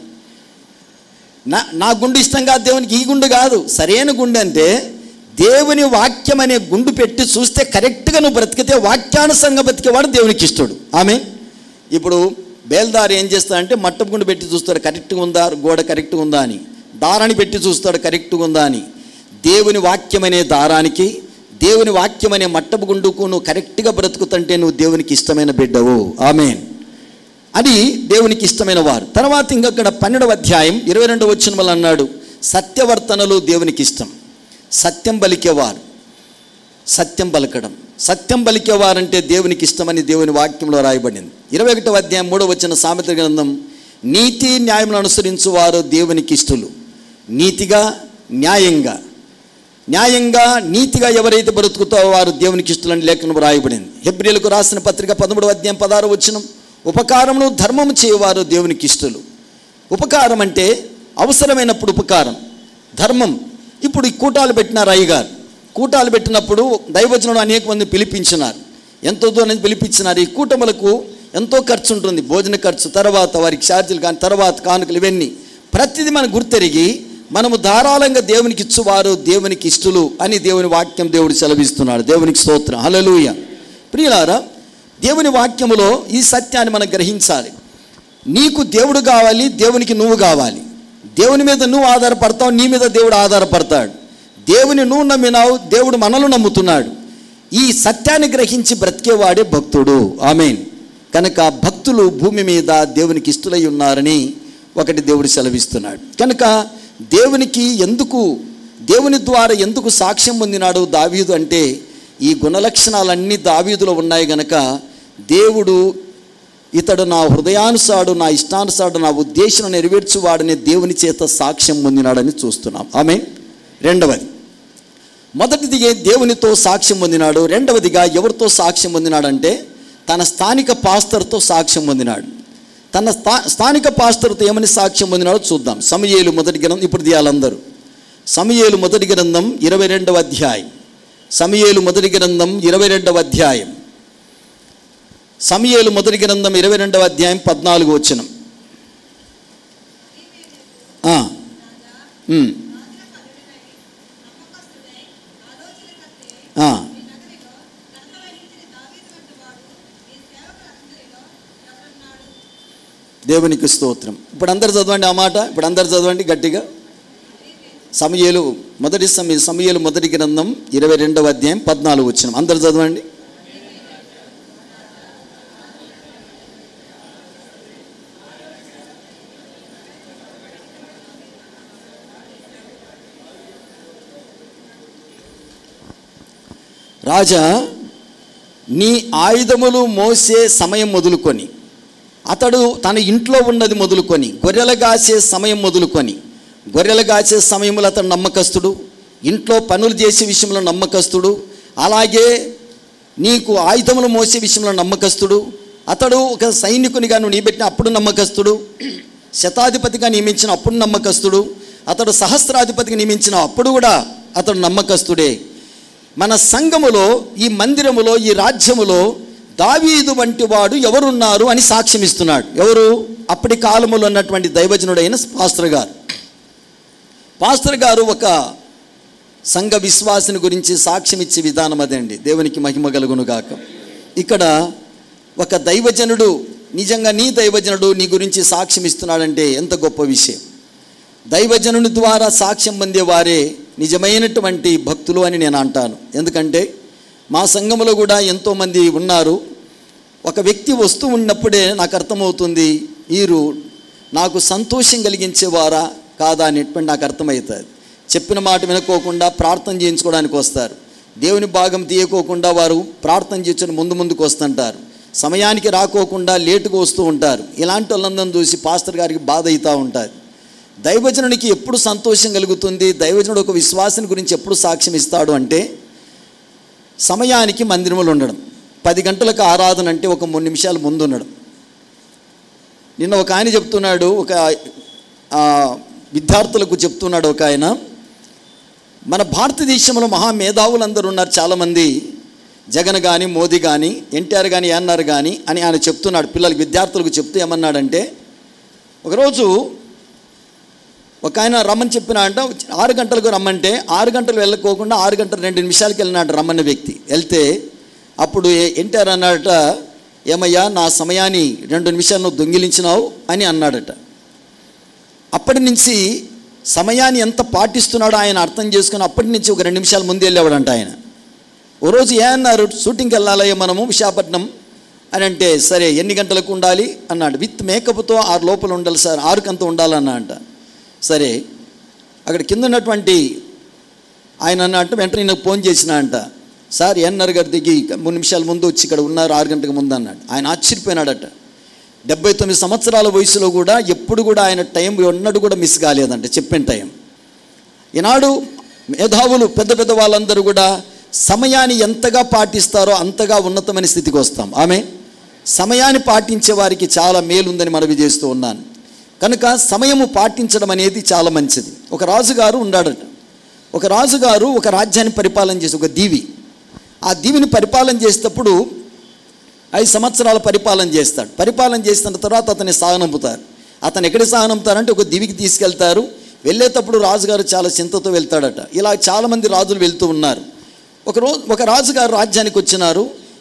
Speaker 1: నా నా గుండు ఇష్టం కాదు దేవునికి ఈ గుండు కాదు సరైన గుండు అంటే దేవుని వాక్యం అనే గుండు పెట్టి చూస్తే కరెక్ట్గా నువ్వు బ్రతికితే వాక్యానుసంగా బ్రతికేవాడు దేవునికి ఇష్టడు ఆమె ఇప్పుడు బేల్దారి ఏం చేస్తాడంటే మట్టపు గుండు పెట్టి చూస్తాడు కరెక్ట్గా ఉందా గోడ కరెక్ట్గా ఉందా అని దారాన్ని పెట్టి చూస్తాడు కరెక్ట్గా ఉందా అని దేవుని వాక్యం అనే దారానికి దేవుని వాక్యం అనే మట్టపు గుండుకు నువ్వు కరెక్ట్గా బ్రతుకుతుంటే నువ్వు దేవునికి ఇష్టమైన బిడ్డవు ఆమెన్ అది దేవునికి ఇష్టమైన వారు తర్వాత ఇంకక్కడ పన్నెండవ అధ్యాయం ఇరవై రెండవ వచ్చిన వల్ల అన్నాడు సత్యవర్తనలు దేవునికి ఇష్టం సత్యం పలికేవారు సత్యం పలకడం సత్యం పలికేవారంటే దేవునికి ఇష్టమని దేవుని వాక్యంలో రాయబడింది ఇరవై ఒకటవ అధ్యాయం మూడవ వచ్చిన సామెత గ్రంథం నీతి న్యాయములను అనుసరించు వారు దేవునికి ఇష్టలు నీతిగా న్యాయంగా న్యాయంగా నీతిగా ఎవరైతే బ్రతుకుతారో వారు దేవునికి ఇష్టలని లేఖనం రాయబడింది హెబ్రిలకు రాసిన పత్రిక పదమూడవ అధ్యాయం పదహారు వచ్చిన ఉపకారమును ధర్మము చేయవారు దేవునికి ఇష్టలు ఉపకారం అంటే అవసరమైనప్పుడు ఉపకారం ధర్మం ఇప్పుడు ఈ కూటాలు పెట్టినారు అయ్యగారు కూటాలు పెట్టినప్పుడు దైవజనుడు అనేక మంది పిలిపించినారు ఎంతో దూరం పిలిపించినారు ఈ కూటములకు ఎంతో ఖర్చు ఉంటుంది భోజన ఖర్చు తర్వాత వారికి ఛార్జీలు కానీ తర్వాత కానుకలు ఇవన్నీ ప్రతిదీ మనం గుర్తెరిగి మనము ధారాళంగా దేవునికి ఇచ్చువారు దేవునికి ఇష్టలు అని దేవుని వాక్యం దేవుడు సెలవిస్తున్నాడు దేవునికి స్తోత్రం హల్లెలూయా ప్రియులారా దేవుని వాక్యములో ఈ సత్యాన్ని మనం గ్రహించాలి నీకు దేవుడు కావాలి దేవునికి నువ్వు కావాలి దేవుని మీద నువ్వు ఆధారపడతావు నీ మీద దేవుడు ఆధారపడతాడు దేవుని నువ్వు నమ్మినావు దేవుడు మనల్ని నమ్ముతున్నాడు ఈ సత్యాన్ని గ్రహించి బ్రతికేవాడే భక్తుడు ఆమెన్ కనుక భక్తులు భూమి మీద దేవునికి ఇష్టలై ఉన్నారని ఒకటి దేవుడు సెలవిస్తున్నాడు కనుక దేవునికి ఎందుకు దేవుని ద్వారా ఎందుకు సాక్ష్యం పొందినాడు దావీదు అంటే ఈ గుణలక్షణాలన్నీ దావీదులో ఉన్నాయి గనక దేవుడు ఇతడు నా హృదయానుసాడు నా ఇష్టానుసాడు నా ఉద్దేశం నెరవేర్చువాడని దేవుని చేత సాక్ష్యం పొందినాడని చూస్తున్నాం ఆమె రెండవది మొదటిది దేవునితో సాక్ష్యం పొందినాడు రెండవదిగా ఎవరితో సాక్ష్యం పొందినాడంటే తన స్థానిక పాస్తర్తో సాక్ష్యం పొందినాడు తన స్థా స్థానిక పాస్తర్తో ఏమని సాక్ష్యం పొందినాడో చూద్దాం సమయేలు మొదటి గ్రంథం ఇప్పుడు తీయాలందరూ సమయేలు మొదటి గ్రంథం ఇరవై రెండవ అధ్యాయం సమయేలు మొదటి గ్రంథం ఇరవై రెండవ అధ్యాయం సమయేలు మొదటి గ్రంథం ఇరవై రెండవ అధ్యాయం పద్నాలుగు వచనం ఆ, ఉమ్, ఆ, దేవునికి స్తోత్రం ఇప్పుడు అందరు చదవండి ఆ మాట ఇప్పుడు అందరు చదవండి గట్టిగా సమయలు మొదటి సమయ సమయలు మొదటి గ్రంథం ఇరవై రెండవ అధ్యాయం పద్నాలుగు వచ్చిన అందరు చదవండి రాజా నీ ఆయుధములు మోసే సమయం మొదలుకొని అతడు తన ఇంట్లో ఉన్నది మొదలుకొని గొర్రెలు కాసే సమయం మొదలుకొని గొర్రెలు కాసే సమయంలో అతడు నమ్మకస్తుడు ఇంట్లో పనులు చేసే విషయంలో నమ్మకస్తుడు అలాగే నీకు ఆయుధములు మోసే విషయంలో నమ్మకస్తుడు అతడు ఒక సైనికునిగా నువ్వు నియబెట్టిన అప్పుడు నమ్మకస్తుడు శతాధిపతిగా నియమించిన అప్పుడు నమ్మకస్తుడు అతడు సహస్రాధిపతిగా నియమించిన అప్పుడు కూడా అతడు నమ్మకస్తుడే మన సంఘములో ఈ మందిరములో ఈ రాజ్యములో దావీదు వంటి వాడు ఎవరున్నారు అని సాక్ష్యం ఇస్తున్నాడు ఎవరు అప్పటి కాలములో ఉన్నటువంటి దైవజనుడైన పాస్టర్ గారు పాస్టర్ గారు ఒక సంఘ విశ్వాసిని గురించి సాక్ష్యం ఇచ్చే విధానం అదండి దేవునికి మహిమ కలుగును గాక ఇక్కడ ఒక దైవజనుడు నిజంగా నీ దైవజనుడు నీ గురించి సాక్ష్యం ఇస్తున్నాడంటే ఎంత గొప్ప విషయం దైవజనుని ద్వారా సాక్ష్యం పొందేవారే నిజమైనటువంటి భక్తులు అని నేను అంటాను ఎందుకంటే మా సంఘంలో కూడా ఎంతోమంది ఉన్నారు ఒక వ్యక్తి వస్తూ ఉన్నప్పుడే నాకు అర్థమవుతుంది వీరు నాకు సంతోషం కలిగించేవారా కాదా అనేటువంటి నాకు అర్థమవుతుంది చెప్పిన మాట వినుకోకుండా ప్రార్థన చేయించుకోవడానికి వస్తారు దేవుని భాగం తీయకోకుండా వారు ప్రార్థన చేయించుని ముందు ముందుకు వస్తుంటారు సమయానికి రాకోకుండా లేటుగా వస్తూ ఉంటారు ఇలాంటి వాళ్ళందరం చూసి పాస్టర్ గారికి బాధ అవుతూ ఉంటుంది దైవజనునికి ఎప్పుడు సంతోషం కలుగుతుంది దైవజనుడు ఒక విశ్వాసం గురించి ఎప్పుడు సాక్ష్యం ఇస్తాడు అంటే సమయానికి మందిరములు ఉండడం పది గంటలకు ఆరాధన అంటే ఒక మూడు నిమిషాలు ముందు ఉండడం నిన్న ఒక ఆయన చెప్తున్నాడు ఒక ఆ, విద్యార్థులకు చెప్తున్నాడు ఒక ఆయన మన భారతదేశంలో మహా మేధావులందరూ ఉన్నారు చాలామంది జగన్ కానీ మోదీ కానీ ఎన్టీఆర్ కానీ ఏఎన్ఆర్ కానీ అని ఆయన చెప్తున్నాడు పిల్లలకి విద్యార్థులకు చెప్తూ ఏమన్నాడంటే ఒకరోజు ఒక ఆయన రమ్మని చెప్పిన అంట ఆరు గంటలకు రమ్మంటే ఆరు గంటలు వెళ్ళకోకుండా ఆరు గంటలు రెండు నిమిషాలకి వెళ్ళినాడు రమ్మన్న వ్యక్తి వెళ్తే అప్పుడు ఏ- ఎన్టీఆర్ అన్నాడట ఏమయ్యా నా సమయాన్ని రెండు నిమిషాలు నువ్వు దొంగిలించినావు అని అన్నాడట అప్పటి నుంచి సమయాన్ని ఎంత పాటిస్తున్నాడో ఆయన అర్థం చేసుకుని అప్పటి నుంచి ఒక రెండు నిమిషాల ముందు వెళ్ళేవాడంట ఆయన ఓ రోజు ఏ అన్నారు షూటింగ్కి వెళ్ళాలయ్య మనము విశాఖపట్నం అని అంటే సరే ఎన్ని గంటలకు ఉండాలి అన్నాడు విత్ మేకప్తో ఆరు లోపల ఉండాలి సార్ ఆరుకంత ఉండాలన్నా అంట సరే అక్కడ కింద ఉన్నటువంటి ఆయన అన్నట్టు వెంటనే నాకు ఫోన్ చేసిన అంట సార్ ఎన్ఆర్ గారి దిగి మూడు నిమిషాల ముందు వచ్చి ఇక్కడ ఉన్నారు ఆరు గంటలకు ముందు అన్నాడు ఆయన ఆశ్చర్యపోయినాడట డెబ్బై తొమ్మిది సంవత్సరాల వయసులో కూడా ఎప్పుడు కూడా ఆయన టైం ఉన్నట్టు కూడా మిస్ కాలేదంట చెప్పిన టైం ఈనాడు మేధావులు పెద్ద పెద్ద వాళ్ళందరూ కూడా సమయాన్ని ఎంతగా పాటిస్తారో అంతగా ఉన్నతమైన స్థితికి వస్తాం ఆమె సమయాన్ని పాటించే వారికి చాలా మేలుందని మనవి చేస్తూ ఉన్నాను కనుక సమయము పాటించడం అనేది చాలా మంచిది ఒక రాజుగారు ఉన్నాడట ఒక రాజుగారు ఒక రాజ్యాన్ని పరిపాలన చేసి ఒక దీవి ఆ దీవిని పరిపాలన చేసేటప్పుడు ఐదు సంవత్సరాల పరిపాలన చేస్తాడు పరిపాలన చేసిన తర్వాత అతన్ని సాగనంపుతారు అతను ఎక్కడికి సాగనంపుతారంటే ఒక దివికి తీసుకెళ్తారు వెళ్ళేటప్పుడు రాజుగారు చాలా చింతతో వెళ్తాడట ఇలా చాలామంది రాజులు వెళ్తూ ఉన్నారు ఒక రోజు ఒక రాజుగారు రాజ్యానికి వచ్చినారు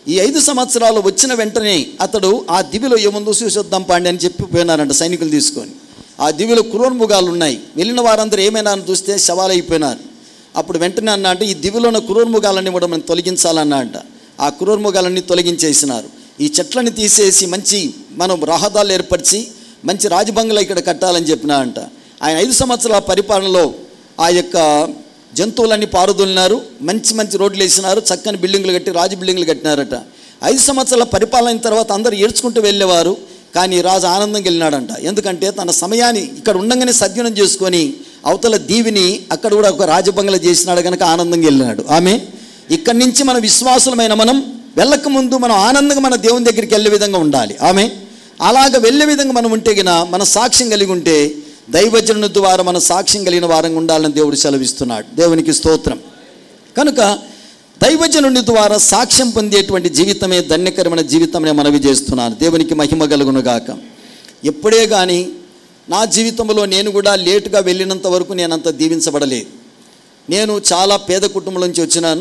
Speaker 1: ఈ ఐదు సంవత్సరాలు వచ్చిన వెంటనే అతడు ఆ దివిలో ఏముందో చూసొద్దాం పాండి అని చెప్పి పోయినారంట సైనికులు తీసుకొని ఆ దివిలో క్రూర్ముగాలు ఉన్నాయి వెళ్ళిన వారందరూ ఏమైనా అని చూస్తే శవాలు అయిపోయినారు అప్పుడు వెంటనే అన్నా అంటే ఈ దివిలో ఉన్న క్రూర్ముగాలన్నీ కూడా మనం తొలగించాలన్నా అంట ఆ క్రూర్ముగాలన్నీ తొలగించేసినారు ఈ చెట్లని తీసేసి మంచి మనం రహదారులు ఏర్పరిచి మంచి రాజబంగ్లా ఇక్కడ కట్టాలని చెప్పినా అంట ఆయన ఐదు సంవత్సరాల పరిపాలనలో ఆ యొక్క జంతువులన్నీ పారుదొలినారు మంచి మంచి రోడ్లు వేసినారు చక్కని బిల్డింగులు కట్టి రాజు బిల్డింగులు కట్టినారట ఐదు సంవత్సరాల పరిపాలన అయిన తర్వాత అందరూ ఏడ్చుకుంటూ వెళ్ళేవారు కానీ రాజు ఆనందంగా వెళ్ళినాడంట ఎందుకంటే తన సమయాన్ని ఇక్కడ ఉండగానే సద్వినం చేసుకొని అవతల దీవిని అక్కడ కూడా ఒక రాజబంగ్లా చేసినాడు కనుక ఆనందంగా వెళ్ళినాడు ఆమె ఇక్కడి నుంచి మన విశ్వాసులమైన మనం వెళ్ళక ముందు మనం ఆనందంగా మన దేవుని దగ్గరికి వెళ్ళే విధంగా ఉండాలి ఆమె అలాగ వెళ్ళే విధంగా మనం ఉంటే గిన మన సాక్ష్యం కలిగి ఉంటే దైవజనుని ద్వారా మన సాక్ష్యం కలిగిన వారంగా ఉండాలని దేవుడు సెలవిస్తున్నాడు దేవునికి స్తోత్రం కనుక దైవజనుని ద్వారా సాక్ష్యం పొందేటువంటి జీవితమే ధన్యకరమైన జీవితమే మనవి చేస్తున్నాను దేవునికి మహిమ కలుగునుగాక ఎప్పుడే కానీ నా జీవితంలో నేను కూడా లేటుగా వెళ్ళినంత వరకు నేను అంత దీవించబడలేదు నేను చాలా పేద కుటుంబం నుంచి వచ్చినాను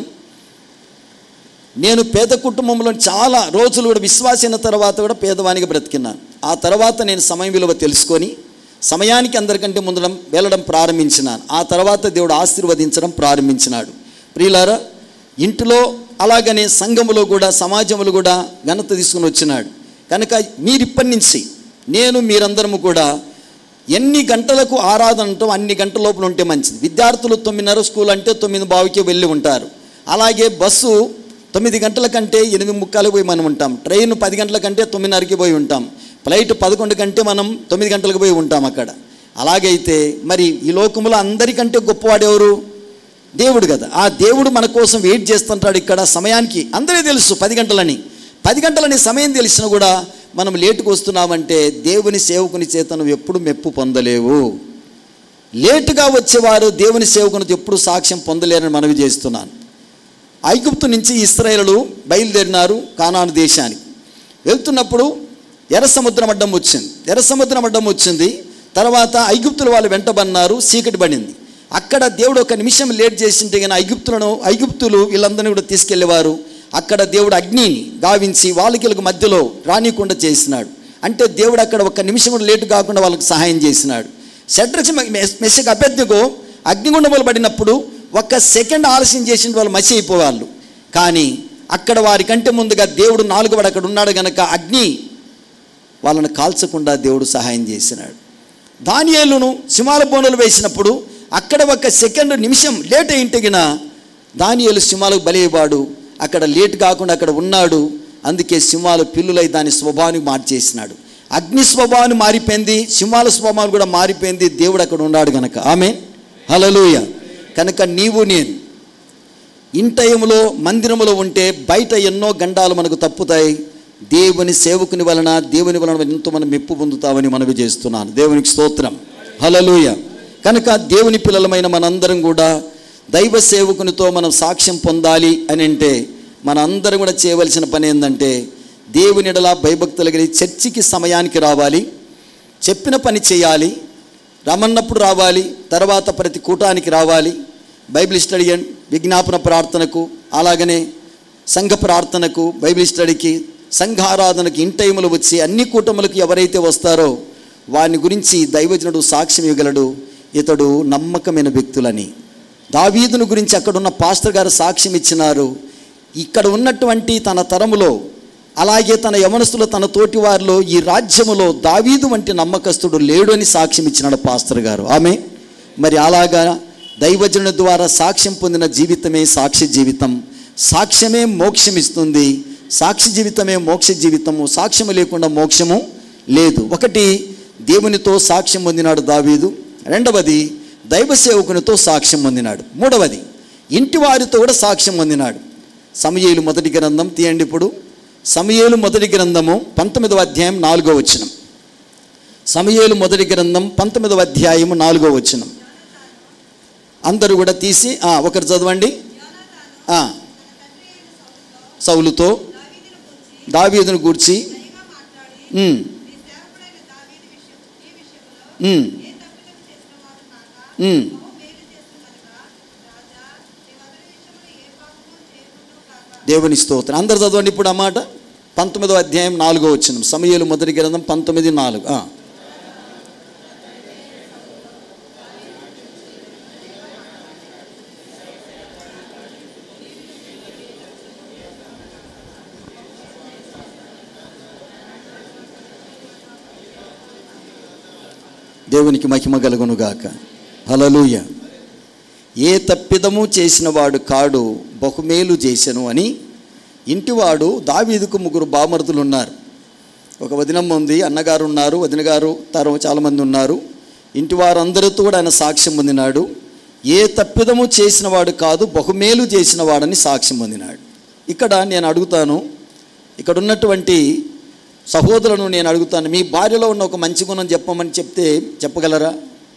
Speaker 1: నేను పేద కుటుంబంలో చాలా రోజులు కూడా విశ్వాసైన తర్వాత కూడా పేదవానికి బ్రతికినాను ఆ తర్వాత నేను సమయం విలువ తెలుసుకొని సమయానికి అందరికంటే ముందడం వెళ్ళడం ప్రారంభించినాను ఆ తర్వాత దేవుడు ఆశీర్వదించడం ప్రారంభించినాడు ప్రియులారా ఇంటిలో అలాగనే సంఘములో కూడా సమాజంలో కూడా ఘనత తీసుకుని వచ్చినాడు కనుక మీరు ఇప్పటి నుంచి నేను మీరందరము కూడా ఎన్ని గంటలకు ఆరాధన ఉంటాం అన్ని గంటల లోపల ఉంటే మంచిది విద్యార్థులు తొమ్మిదిన్నర స్కూల్ అంటే తొమ్మిది బావికి వెళ్ళి ఉంటారు అలాగే బస్సు తొమ్మిది గంటల కంటే ఎనిమిది ముక్కాలకు పోయి మనం ఉంటాం ట్రైన్ పది గంటల కంటే తొమ్మిదిన్నరకి పోయి ఉంటాం ఫ్లైట్ పదకొండు కంటే మనం తొమ్మిది గంటలకు పోయి ఉంటాం అక్కడ అలాగైతే మరి ఈ లోకంలో అందరికంటే గొప్పవాడు ఎవరు దేవుడు కదా ఆ దేవుడు మన కోసం వెయిట్ చేస్తుంటాడు ఇక్కడ సమయానికి అందరికీ తెలుసు పది గంటలని పది గంటలని సమయం తెలిసినా కూడా మనం లేటుకు వస్తున్నామంటే దేవుని సేవకుని చేత నువ్వు ఎప్పుడు మెప్పు పొందలేవు లేటుగా వచ్చేవారు దేవుని సేవకునితో ఎప్పుడు సాక్ష్యం పొందలేరని మనవి చేస్తున్నాను ఐగుప్తు నుంచి ఇస్రాయేలు బయలుదేరినారు కానాను దేశానికి వెళ్తున్నప్పుడు ఎర్ర సముద్రం అడ్డం వచ్చింది ఎర్ర సముద్రం అడ్డం వచ్చింది తర్వాత ఐగుప్తులు వాళ్ళు వెంటబన్నారు చీకటి పడింది అక్కడ దేవుడు ఒక నిమిషం లేట్ చేసింటే కానీ ఐగుప్తులను ఐగుప్తులు వీళ్ళందరినీ కూడా తీసుకెళ్లేవారు అక్కడ దేవుడు అగ్నిని గావించి వాళ్ళకి మధ్యలో రానికుండా చేసినాడు అంటే దేవుడు అక్కడ ఒక నిమిషం కూడా లేటు కాకుండా వాళ్ళకి సహాయం చేసినాడు షడ్రక్ష మెస్సకి అభ్యర్థికు అగ్నిగుండములు పడినప్పుడు ఒక్క సెకండ్ ఆలస్యం చేసిన వాళ్ళు మసి అయిపోవాళ్ళు కానీ అక్కడ వారి కంటే ముందుగా దేవుడు నాలుగు వాడు అక్కడ ఉన్నాడు గనక అగ్ని వాళ్ళని కాల్చకుండా దేవుడు సహాయం చేసినాడు దానియేలును సింహాల బోనులు వేసినప్పుడు అక్కడ ఒక సెకండ్ నిమిషం లేట్ అయింటగిన దానియేలు సింహాలకు బలయ్యేవాడు అక్కడ లేట్ కాకుండా అక్కడ ఉన్నాడు అందుకే సింహాలు పిల్లులై దాని స్వభావాన్ని మార్చేసినాడు అగ్ని స్వభావాన్ని మారిపోయింది సింహాల స్వభావం కూడా మారిపోయింది దేవుడు అక్కడ ఉన్నాడు గనక ఆమె హలలుయ కనుక నీవు నేను ఇంటయములో మందిరములో ఉంటే బయట ఎన్నో గండాలు మనకు తప్పుతాయి దేవుని సేవకుని వలన దేవుని వలన ఎంతో మనం మెప్పు పొందుతామని మనవి చేస్తున్నాను దేవునికి స్తోత్రం హలలుయ కనుక దేవుని పిల్లలమైన మనందరం కూడా దైవ సేవకునితో మనం సాక్ష్యం పొందాలి అని అంటే మనందరం కూడా చేయవలసిన పని ఏంటంటే దేవుని ఎడల భయభక్తులు కలిగి చర్చికి సమయానికి రావాలి చెప్పిన పని చేయాలి రమ్మన్నప్పుడు రావాలి తర్వాత ప్రతి కూటానికి రావాలి బైబిల్ స్టడీ అండ్ విజ్ఞాపన ప్రార్థనకు అలాగనే సంఘ ప్రార్థనకు బైబిల్ స్టడీకి సంఘారాధనకి ఇంటైములు వచ్చి అన్ని కూటములకు ఎవరైతే వస్తారో వాని గురించి దైవజనుడు సాక్ష్యం ఇవ్వగలడు ఇతడు నమ్మకమైన వ్యక్తులని దావీదును గురించి అక్కడున్న పాస్టర్ గారు సాక్ష్యం ఇచ్చినారు ఇక్కడ ఉన్నటువంటి తన తరములో అలాగే తన యవనస్తులు తన తోటి వారిలో ఈ రాజ్యములో దావీదు వంటి నమ్మకస్తుడు లేడు అని సాక్ష్యం ఇచ్చినాడు పాస్టర్ గారు ఆమె మరి అలాగా దైవజనుల ద్వారా సాక్ష్యం పొందిన జీవితమే సాక్షి జీవితం సాక్ష్యమే మోక్షం ఇస్తుంది సాక్షి జీవితమే మోక్ష జీవితము సాక్ష్యము లేకుండా మోక్షము లేదు ఒకటి దేవునితో సాక్ష్యం పొందినాడు దావీదు రెండవది దైవ సేవకునితో సాక్ష్యం పొందినాడు మూడవది ఇంటి వారితో కూడా సాక్ష్యం పొందినాడు సమయేలు మొదటి గ్రంథం తీయండి ఇప్పుడు సమయేలు మొదటి గ్రంథము పంతొమ్మిదవ అధ్యాయం నాలుగో వచనం సమయేలు మొదటి గ్రంథం పంతొమ్మిదవ అధ్యాయము నాలుగో వచనం అందరూ కూడా తీసి ఆ, ఒకరు చదవండి ఆ, సౌలుతో దావీదును గూర్చి ఉమ్, ఉమ్, ఉమ్, దేవుని స్తోత్రం అందరు చదవండి ఇప్పుడు ఆ మాట పంతొమ్మిదో అధ్యాయం నాలుగో వచ్చిన సమయలు మొదటి గ్రంథం పంతొమ్మిది నాలుగు ఆ. దేవునికి మహిమ కలుగును గాక హలలుయ ఏ తప్పిదము చేసిన వాడు కాడు బహుమేలు చేసెను అని ఇంటివాడు దావీదుకు ముగ్గురు బామరుదులు ఉన్నారు ఒక వదినమ్మ ఉంది అన్నగారు ఉన్నారు వదిన గారు తరం చాలామంది ఉన్నారు ఇంటి వారందరితో కూడా ఆయన సాక్ష్యం పొందినాడు ఏ తప్పిదము చేసిన వాడు కాదు బహుమేలు చేసిన వాడని సాక్ష్యం పొందినాడు ఇక్కడ నేను అడుగుతాను ఇక్కడ ఉన్నటువంటి సహోదరులను నేను అడుగుతాను మీ భార్యలో ఉన్న ఒక మంచి గుణం చెప్పమని చెప్తే చెప్పగలరా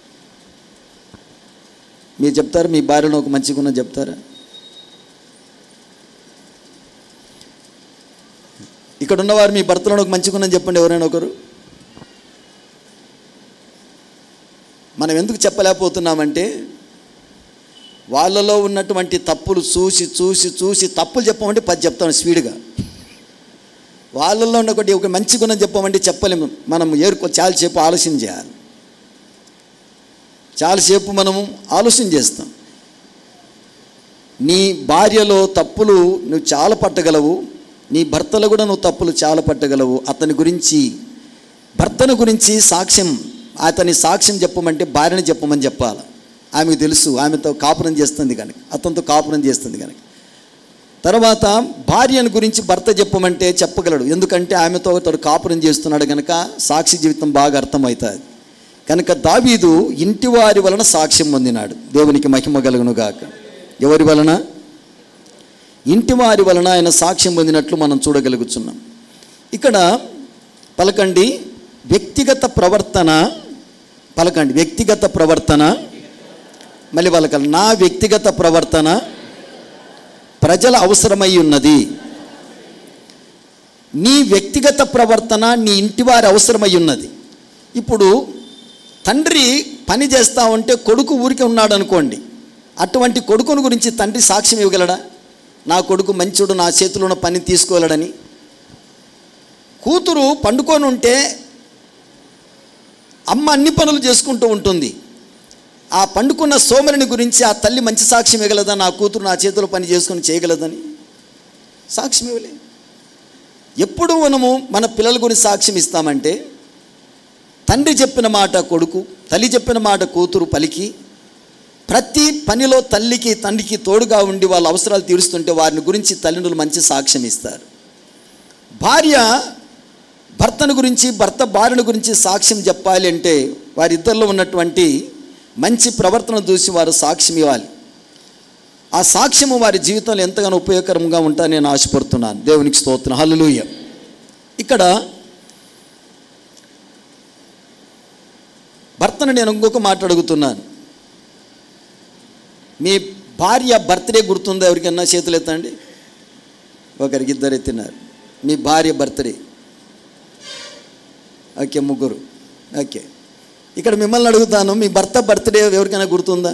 Speaker 1: మీరు చెప్తారు మీ భార్యలో ఒక మంచి గుణం చెప్తారా ఇక్కడ ఉన్నవారు మీ భర్తలో ఒక మంచి గుణం చెప్పండి ఎవరైనా ఒకరు మనం ఎందుకు చెప్పలేకపోతున్నామంటే వాళ్ళలో ఉన్నటువంటి తప్పులు చూసి చూసి చూసి తప్పులు చెప్పమంటే పది చెప్తాను స్పీడ్గా వాళ్ళల్లో ఉన్న ఒకటి ఒక మంచి గుణం చెప్పమంటే చెప్పలేము మనం ఏరుకో చాలాసేపు ఆలోచన చేయాలి చాలాసేపు మనము ఆలోచన చేస్తాం నీ భార్యలో తప్పులు నువ్వు చాలా పట్టగలవు నీ భర్తలో కూడా నువ్వు తప్పులు చాలా పట్టగలవు అతని గురించి భర్తను గురించి సాక్ష్యం అతని సాక్ష్యం చెప్పమంటే భార్యని చెప్పమని చెప్పాలి ఆమెకు తెలుసు ఆమెతో కాపురం చేస్తుంది కనుక అతనితో కాపురం చేస్తుంది కనుక తర్వాత భార్యను గురించి భర్త చెప్పమంటే చెప్పగలడు ఎందుకంటే ఆమెతో అతడు కాపురం చేస్తున్నాడు కనుక సాక్షి జీవితం బాగా అర్థమవుతుంది కనుక దావీదు ఇంటి వారి వలన సాక్ష్యం పొందినాడు దేవునికి మహిమ కలుగును గాక ఎవరి వలన ఇంటి వారి వలన ఆయన సాక్ష్యం పొందినట్లు మనం చూడగలుగుతున్నాం ఇక్కడ పలకండి వ్యక్తిగత ప్రవర్తన పలకండి వ్యక్తిగత ప్రవర్తన మళ్ళీ పలకాలి నా వ్యక్తిగత ప్రవర్తన ప్రజల అవసరమై ఉన్నది నీ వ్యక్తిగత ప్రవర్తన నీ ఇంటి వారి అవసరమై ఉన్నది ఇప్పుడు తండ్రి పని చేస్తా ఉంటే కొడుకు ఊరికే ఉన్నాడు అనుకోండి అటువంటి కొడుకుని గురించి తండ్రి సాక్ష్యం ఇవ్వగలడా నా కొడుకు మంచోడు నా చేతిలో ఉన్న పని తీసుకోగలడని కూతురు పండుకొని ఉంటే అమ్మ అన్ని పనులు చేసుకుంటూ ఉంటుంది ఆ పండుకున్న సోమరిని గురించి ఆ తల్లి మంచి సాక్ష్యం ఇవ్వగలదా నా కూతురు నా చేతిలో పని చేసుకొని చేయగలదని సాక్ష్యం ఇవ్వలే ఎప్పుడు మనము మన పిల్లల గురించి సాక్ష్యం ఇస్తామంటే తండ్రి చెప్పిన మాట కొడుకు తల్లి చెప్పిన మాట కూతురు పలికి ప్రతి పనిలో తల్లికి తండ్రికి తోడుగా ఉండి వాళ్ళ అవసరాలు తీరుస్తుంటే వారిని గురించి తల్లిదండ్రులు మంచి సాక్ష్యం ఇస్తారు భార్య భర్తను గురించి భర్త భార్యను గురించి సాక్ష్యం చెప్పాలి అంటే వారిద్దరిలో ఉన్నటువంటి మంచి ప్రవర్తన చూసి వారు సాక్ష్యం ఇవ్వాలి ఆ సాక్ష్యము వారి జీవితంలో ఎంతగానో ఉపయోగకరంగా ఉంటాయని నేను ఆశపడుతున్నాను దేవునికి స్తోత్రం హల్లెలూయ ఇక్కడ భర్తను నేను ఇంకొక మాట అడుగుతున్నాను మీ భార్య బర్త్డే గుర్తుందా ఎవరికన్నా చేతులు ఎత్తండి ఒకరికి ఇద్దరు ఎత్తినారు మీ భార్య బర్త్డే ఓకే ముగ్గురు ఓకే ఇక్కడ మిమ్మల్ని అడుగుతాను మీ భర్త బర్త్డే ఎవరికైనా గుర్తుందా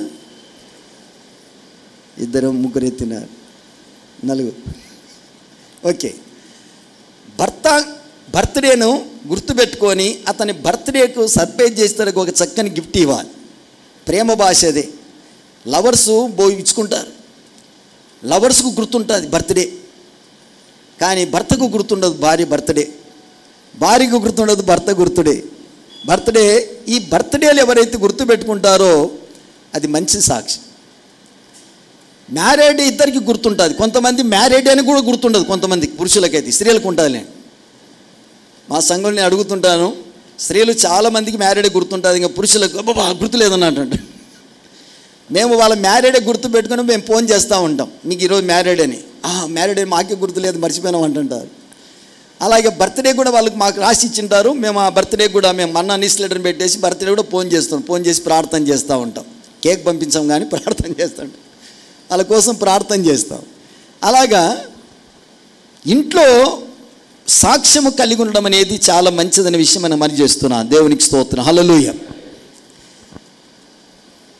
Speaker 1: ఇద్దరు ముగ్గురు ఎత్తినారు నలుగురు ఓకే భర్త బర్త్డేను గుర్తుపెట్టుకొని అతని బర్త్డేకు సర్ప్రైజ్ చేస్తానికి ఒక చక్కని గిఫ్ట్ ఇవ్వాలి ప్రేమ భాష అదే లవర్స్ బో ఇచ్చుకుంటారు లవర్స్కు గుర్తుంటుంది బర్త్డే కానీ భర్తకు గుర్తుండదు భార్య బర్త్డే భార్యకు గుర్తుండదు భర్త గుర్తుడే బర్త్డే ఈ బర్త్డేలు ఎవరైతే గుర్తుపెట్టుకుంటారో అది మంచి సాక్షి మ్యారేడ్ ఇద్దరికి గుర్తుంటుంది కొంతమంది మ్యారేడ్ అని కూడా గుర్తుండదు కొంతమంది పురుషులకైతే స్త్రీలకు ఉంటుంది మా సంఘంలో నేను అడుగుతుంటాను స్త్రీలు చాలామందికి మ్యారేడ్ గుర్తుంటుంది ఇంకా పురుషులకు అబ్బా గుర్తులేదన్నట్టు మేము వాళ్ళ మ్యారేడే గుర్తు పెట్టుకుని మేము ఫోన్ చేస్తూ ఉంటాం మీకు ఈరోజు మ్యారేడ్ అని మ్యారేడ్ అని మాకే గుర్తులేదు మర్చిపోయినాం అంటుంటారు అలాగే బర్త్డే కూడా వాళ్ళకి మాకు రాసి ఇచ్చింటారు మేము ఆ బర్త్డే కూడా మేము మన్నా న్యూస్ లెటర్ పెట్టేసి బర్త్డే కూడా ఫోన్ చేస్తాం ఫోన్ చేసి ప్రార్థన చేస్తూ ఉంటాం కేక్ పంపించాం కానీ ప్రార్థన చేస్తాం వాళ్ళ కోసం ప్రార్థన చేస్తాం అలాగా ఇంట్లో సాక్ష్యము కలిగి ఉండడం అనేది చాలా మంచిదనే విషయం మనం మరి చేస్తున్నాం దేవునికి స్తోత్రం హల్లెలూయ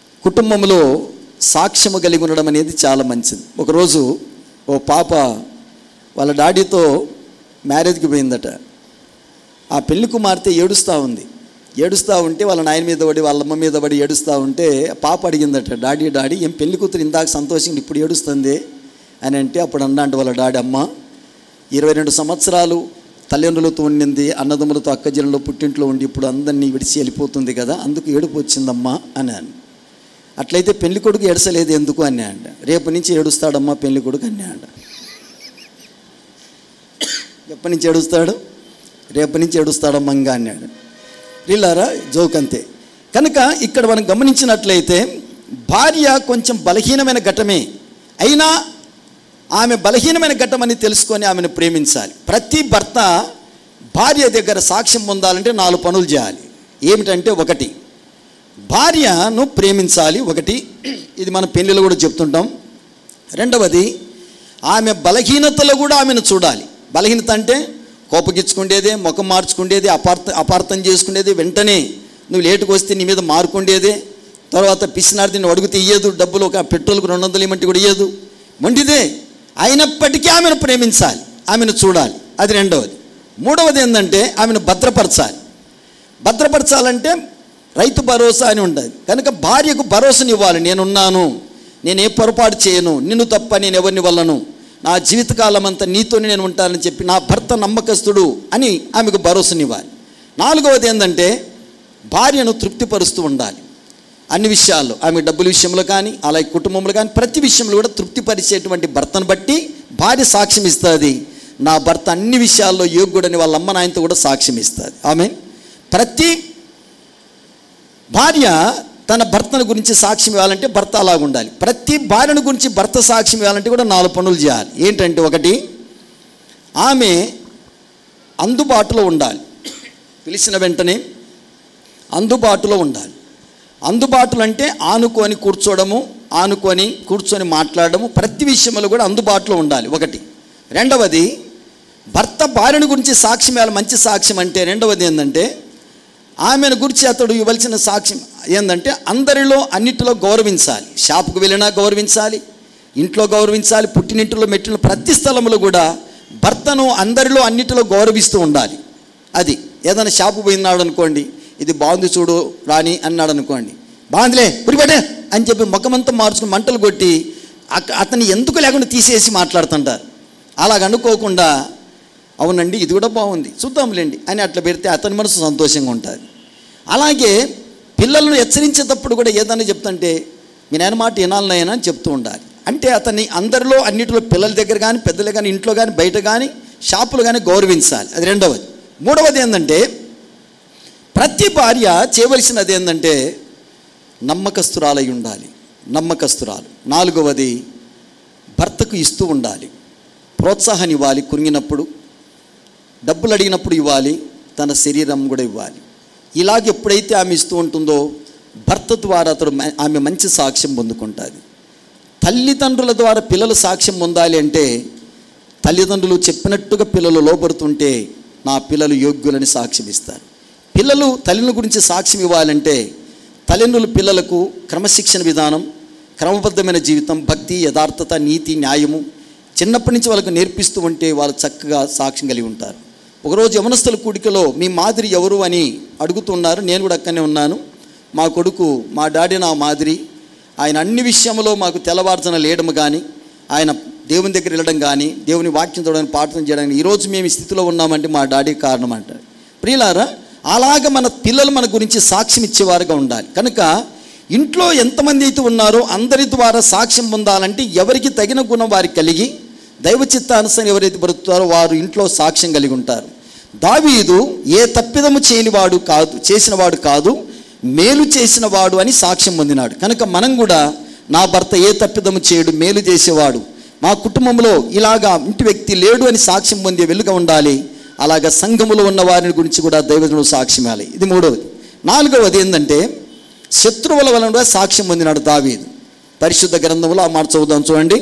Speaker 1: కుటుంబంలో సాక్ష్యము కలిగి ఉండడం అనేది చాలా మంచిది ఒకరోజు ఓ పాప వాళ్ళ డాడీతో మ్యారేజ్కి పోయిందట ఆ పెళ్లి కుమార్తె ఏడుస్తూ ఉంది ఏడుస్తూ ఉంటే వాళ్ళ నాయన మీద పడి వాళ్ళ అమ్మ మీద పడి ఏడుస్తూ ఉంటే ఆ పాప అడిగిందట డాడీ డాడీ ఏం పెళ్లి కూతురు ఇందాక సంతోషంగా ఇప్పుడు ఏడుస్తుంది అని అంటే అప్పుడు అన్నా అంటే వాళ్ళ డాడీ అమ్మ ఇరవై రెండు సంవత్సరాలు తల్లిదండ్రులతో ఉండింది అన్నదమ్ములతో అక్కజనులు పుట్టింట్లో ఉండి ఇప్పుడు అందరినీ విడిచి వెళ్ళిపోతుంది కదా అందుకు ఏడుపు వచ్చిందమ్మా అన్నాను అట్లయితే పెళ్లి కొడుకు ఏడసలేదు ఎందుకు అని అంట రేపు నుంచి ఏడుస్తాడమ్మా పెళ్లి కొడుకు అని అంట ఎప్పటి నుంచి ఏడుస్తాడు రేపటి నుంచి ఏడుస్తాడమ్మా ఇంకా అన్నాడు వీళ్ళారా జోక్ అంతే కనుక ఇక్కడ మనం గమనించినట్లయితే భార్య కొంచెం బలహీనమైన ఘటమే అయినా ఆమె బలహీనమైన ఘట్టమని తెలుసుకొని ఆమెను ప్రేమించాలి ప్రతి భర్త భార్య దగ్గర సాక్ష్యం పొందాలంటే నాలుగు పనులు చేయాలి ఏమిటంటే ఒకటి భార్యను ప్రేమించాలి ఒకటి ఇది మన పెళ్ళిలో కూడా చెప్తుంటాం రెండవది ఆమె బలహీనతలో కూడా ఆమెను చూడాలి బలహీనత అంటే కోపగించుకుండేదే ముఖం మార్చుకుండేది అపార్థ అపార్థం చేసుకునేది వెంటనే నువ్వు లేటుకు వస్తే నీ మీద మారుకుండేదే తర్వాత పిసినార్ది నువ్వు అడుగుతే ఇయ్యదు డబ్బులు ఒక పెట్రోల్కి రెండు వందలు ఇవ్వమంటే కూడా ఇయ్యదు మొండిదే అయినప్పటికీ ఆమెను ప్రేమించాలి ఆమెను చూడాలి అది రెండవది మూడవది ఏంటంటే ఆమెను భద్రపరచాలి భద్రపరచాలంటే రైతు భరోసా అని ఉంటుంది కనుక భార్యకు భరోసానివ్వాలి నేనున్నాను నేను ఏ పొరపాటు చేయను నిన్ను తప్ప నేను ఎవరిని వల్లను నా జీవితకాలం అంతా నీతోనే నేను ఉంటానని చెప్పి నా భర్త నమ్మకస్తుడు అని ఆమెకు భరోసానివ్వాలి నాలుగవది ఏంటంటే భార్యను తృప్తిపరుస్తూ ఉండాలి అన్ని విషయాల్లో ఆమె డబ్బుల విషయంలో కానీ అలాగే కుటుంబంలో కానీ ప్రతి విషయంలో కూడా తృప్తిపరిచేటువంటి భర్తను బట్టి భార్య సాక్ష్యం ఇస్తుంది నా భర్త అన్ని విషయాల్లో యోగ్యుడని వాళ్ళ అమ్మ నాయనతో కూడా సాక్ష్యం ఇస్తుంది ఆమె ప్రతి భార్య తన భర్తను గురించి సాక్ష్యం ఇవ్వాలంటే భర్త అలాగ ఉండాలి ప్రతి భార్యను గురించి భర్త సాక్ష్యం ఇవ్వాలంటే కూడా నాలుగు పనులు చేయాలి ఏంటంటే ఒకటి ఆమె అందుబాటులో ఉండాలి పిలిచిన వెంటనే అందుబాటులో ఉండాలి అందుబాటులో అంటే ఆనుకొని కూర్చోవడము ఆనుకొని కూర్చొని మాట్లాడడము ప్రతి విషయంలో కూడా అందుబాటులో ఉండాలి ఒకటి రెండవది భర్త భార్యను గురించి సాక్ష్యం ఇవ్వాలి మంచి సాక్ష్యం అంటే రెండవది ఏంటంటే ఆమెను గురించి అతడు ఇవ్వాల్సిన సాక్ష్యం ఏంటంటే అందరిలో అన్నిటిలో గౌరవించాలి షాపుకు వెళ్ళినా గౌరవించాలి ఇంట్లో గౌరవించాలి పుట్టినింటిలో మెట్టిన ప్రతి స్థలంలో కూడా భర్తను అందరిలో అన్నిటిలో గౌరవిస్తూ ఉండాలి అది ఏదైనా షాపు పోయినాడు అనుకోండి ఇది బాగుంది చూడు రాని అన్నాడు అనుకోండి బాగుందిలే పురిపెట్టే అని చెప్పి ముఖమంతా మార్చుకుని మంటలు కొట్టి అక- అతన్ని ఎందుకు లేకుండా తీసేసి మాట్లాడుతుంటారు అలాగ అనుకోకుండా అవునండి ఇది కూడా బాగుంది చూద్దాంలేండి అని అట్లా పెడితే అతని మనసు సంతోషంగా ఉంటుంది అలాగే పిల్లలను హెచ్చరించేటప్పుడు కూడా ఏదైనా చెప్తుంటే మీ నాయన మాట వినాలనైనా అని చెప్తూ ఉండాలి అంటే అతన్ని అందరిలో అన్నిటిలో పిల్లల దగ్గర కానీ పెద్దలు కానీ ఇంట్లో కానీ బయట కానీ షాపులు కానీ గౌరవించాలి అది రెండవది మూడవది ఏంటంటే ప్రతి భార్య చేయవలసినది ఏంటంటే నమ్మకస్తురాలై ఉండాలి నమ్మకస్తురాలు నాలుగవది భర్తకు ఇస్తూ ఉండాలి ప్రోత్సాహాన్ని ఇవ్వాలి కురిగినప్పుడు డబ్బులు అడిగినప్పుడు ఇవ్వాలి తన శరీరం కూడా ఇవ్వాలి ఇలాగ ఎప్పుడైతే ఆమె ఇస్తూ ఉంటుందో భర్త ద్వారా అతడు మ- ఆమె మంచి సాక్ష్యం పొందుకుంటుంది తల్లిదండ్రుల ద్వారా పిల్లలు సాక్ష్యం పొందాలి అంటే తల్లిదండ్రులు చెప్పినట్టుగా పిల్లలు లోపడుతుంటే నా పిల్లలు యోగ్యులని సాక్ష్యం ఇస్తారు పిల్లలు తల్లిని గురించి సాక్ష్యం ఇవ్వాలంటే తల్లిదండ్రులు పిల్లలకు క్రమశిక్షణ విధానం క్రమబద్ధమైన జీవితం భక్తి యథార్థత నీతి న్యాయము చిన్నప్పటి నుంచి వాళ్ళకు నేర్పిస్తూ ఉంటే వాళ్ళు చక్కగా సాక్ష్యం కలిగి ఉంటారు ఒకరోజు యవనస్తుల కూడికలో మీ మాదిరి ఎవరు అని అడుగుతున్నారు నేను కూడా అక్కడనే ఉన్నాను మా కొడుకు మా డాడీ నా మాదిరి ఆయన అన్ని విషయంలో మాకు తెల్లవారుజన లేయడం కానీ ఆయన దేవుని దగ్గర వెళ్ళడం కానీ దేవుని వాక్యం చూడడానికి ప్రార్థన చేయడానికి ఈరోజు మేము ఈ స్థితిలో ఉన్నామంటే మా డాడీ కారణం అంటారు ప్రియులారా అలాగ మన పిల్లలు మన గురించి సాక్ష్యం ఇచ్చేవారుగా ఉండాలి కనుక ఇంట్లో ఎంతమంది అయితే ఉన్నారో అందరి ద్వారా సాక్ష్యం పొందాలంటే ఎవరికి తగిన గుణం వారికి కలిగి దైవ చిత్తానుసారం ఎవరైతే బ్రతుకుతారో వారు ఇంట్లో సాక్ష్యం కలిగి ఉంటారు దావీదు ఏ తప్పిదము చేయనివాడు కాదు చేసినవాడు కాదు మేలు చేసినవాడు అని సాక్ష్యం పొందినాడు కనుక మనం కూడా నా భర్త ఏ తప్పిదము చేయడు మేలు చేసేవాడు మా కుటుంబంలో ఇలాగా ఇంటి వ్యక్తి లేడు అని సాక్ష్యం పొందే వెలుగా ఉండాలి అలాగా సంఘములో ఉన్న వారిని గురించి కూడా దైవజనుడు సాక్ష్యం ఇవ్వాలి ఇది మూడవది నాలుగవది ఏంటంటే శత్రువుల వలన కూడా సాక్ష్యం పొందినాడు దావీదు పరిశుద్ధ గ్రంథంలో ఆ మాట చదువుదాం చూడండి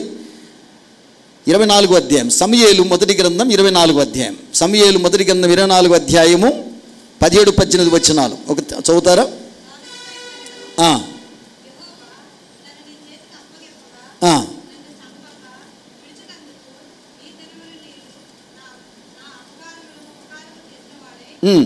Speaker 1: ఇరవై నాలుగు అధ్యాయం సమయేలు మొదటి గ్రంథం ఇరవై నాలుగు అధ్యాయం సమయేలు మొదటి గ్రంథం ఇరవై నాలుగు అధ్యాయము పదిహేడు పద్దెనిమిది వచనాలు ఒక చదువుతారా ఆ. ఆ. ఉమ్.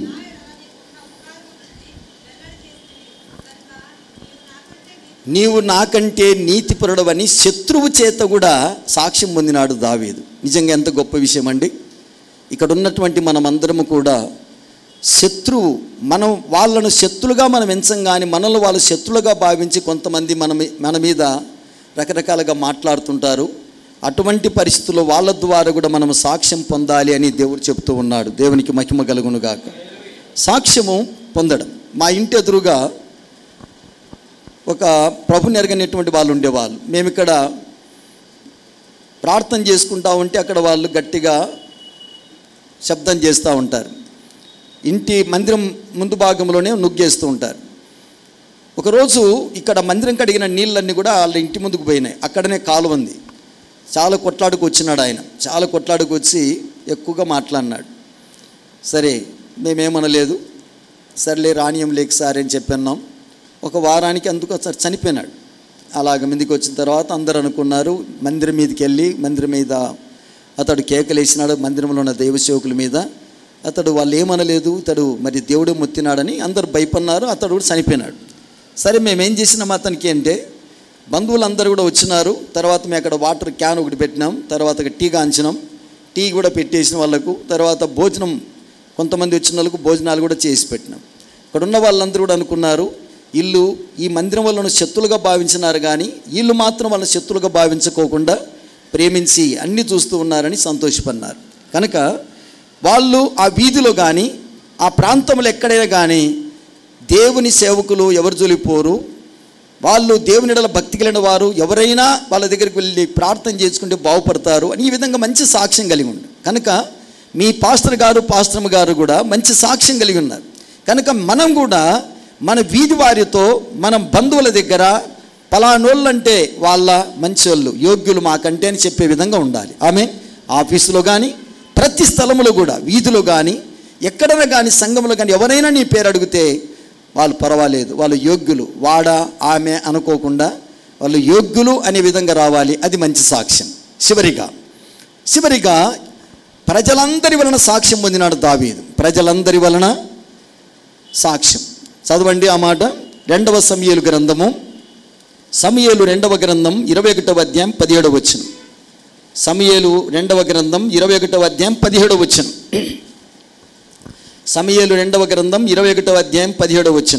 Speaker 1: నీవు నాకంటే నీతిపరుడవని శత్రువు చేత కూడా సాక్ష్యం పొందినాడు దావీదు నిజంగా ఎంత గొప్ప విషయం అండి ఇక్కడ ఉన్నటువంటి మనమందరము కూడా శత్రువు మనం వాళ్ళను శత్రులుగా మనం ఎంచంగాని మనల్ని వాళ్ళు శత్రులుగా భావించి కొంతమంది మన మీ- మన మీద రకరకాలుగా మాట్లాడుతుంటారు అటువంటి పరిస్థితుల్లో వాళ్ళ ద్వారా కూడా మనం సాక్ష్యం పొందాలి అని దేవుడు చెప్తూ ఉన్నాడు దేవునికి మహిమ కలుగునుగాక సాక్ష్యము పొందడం మా ఇంటి ఎదురుగా ఒక ప్రభుని ఎరగనటువంటి వాళ్ళు ఉండేవాళ్ళు మేము ఇక్కడ ప్రార్థన చేసుకుంటా ఉంటే అక్కడ వాళ్ళు గట్టిగా శబ్దం చేస్తూ ఉంటారు ఇంటి మందిరం ముందు భాగంలోనే నుగ్గేస్తూ ఉంటారు ఒకరోజు ఇక్కడ మందిరం కడిగిన నీళ్ళన్నీ కూడా వాళ్ళ ఇంటి ముందుకు పోయినాయి అక్కడనే కాలువ ఉంది చాలా కొట్లాడుకు వచ్చినాడు ఆయన చాలా కొట్లాడుకు వచ్చి ఎక్కువగా మాట్లాడినాడు సరే మేమేమనలేదు సర్లే రాణ్యం లేక సార్ అని చెప్పన్నాం ఒక వారానికి అందుకు ఒకసారి చనిపోయినాడు అలాగ మీదకి వచ్చిన తర్వాత అందరూ అనుకున్నారు మందిరం మీదకి వెళ్ళి మందిరం మీద అతడు కేకలేసినాడు మందిరంలో ఉన్న దైవసేవకుల మీద అతడు వాళ్ళు ఏమనలేదు ఇతడు మరి దేవుడు మొత్తినాడని అందరూ భయపడినారు అతడు కూడా చనిపోయినాడు సరే మేము ఏం చేసినాం అతనికి అంటే బంధువులందరూ కూడా వచ్చినారు తర్వాత మేము అక్కడ వాటర్ క్యాన్ ఒకటి పెట్టినాం తర్వాత టీ కాంచినాం టీ కూడా పెట్టేసిన వాళ్ళకు తర్వాత భోజనం కొంతమంది వచ్చిన వాళ్ళకు భోజనాలు కూడా చేసి పెట్టినాం ఇక్కడ ఉన్న వాళ్ళందరూ కూడా అనుకున్నారు ఇల్లు ఈ మందిరం వాళ్ళను శత్రులుగా భావించినారు కానీ వీళ్ళు మాత్రం వాళ్ళని శత్రులుగా భావించుకోకుండా ప్రేమించి అన్నీ చూస్తూ ఉన్నారని సంతోషపడినారు కనుక వాళ్ళు ఆ వీధిలో కానీ ఆ ప్రాంతంలో ఎక్కడైనా కానీ దేవుని సేవకులు ఎవరు జొలిపోరు వాళ్ళు దేవునిడల భక్తి కలిగిన వారు ఎవరైనా వాళ్ళ దగ్గరికి వెళ్ళి ప్రార్థన చేసుకుంటే బాగుపడతారు అని ఈ విధంగా మంచి సాక్ష్యం కలిగి ఉంది కనుక మీ పాస్టర్ గారు పాస్టర్మ గారు కూడా మంచి సాక్ష్యం కలిగి ఉన్నారు కనుక మనం కూడా మన వీధి వారితో మనం బంధువుల దగ్గర పలానోళ్ళు అంటే వాళ్ళ మంచోళ్ళు యోగ్యులు మాకంటే అని చెప్పే విధంగా ఉండాలి ఆమె ఆఫీసులో కానీ ప్రతి స్థలంలో కూడా వీధిలో కానీ ఎక్కడైనా కానీ సంఘంలో కానీ ఎవరైనా నీ పేరు అడిగితే వాళ్ళు పర్వాలేదు వాళ్ళు యోగ్యులు వాడా ఆమె అనుకోకుండా వాళ్ళు యోగ్యులు అనే విధంగా రావాలి అది మంచి సాక్ష్యం చివరిగా చివరిగా ప్రజలందరి వలన సాక్ష్యం పొందినాడు దావీదు ప్రజలందరి వలన సాక్ష్యం చదవండి ఆ మాట రెండవ సమయలు గ్రంథము సమయలు రెండవ గ్రంథం ఇరవై ఒకటవ అధ్యాయం పదిహేడవ వచ్చిన సమయలు రెండవ గ్రంథం ఇరవై ఒకటవ అధ్యాయం పదిహేడవ వచ్చిన సమయలు రెండవ గ్రంథం ఇరవై ఒకటవ అధ్యాయం పదిహేడవ వచ్చిన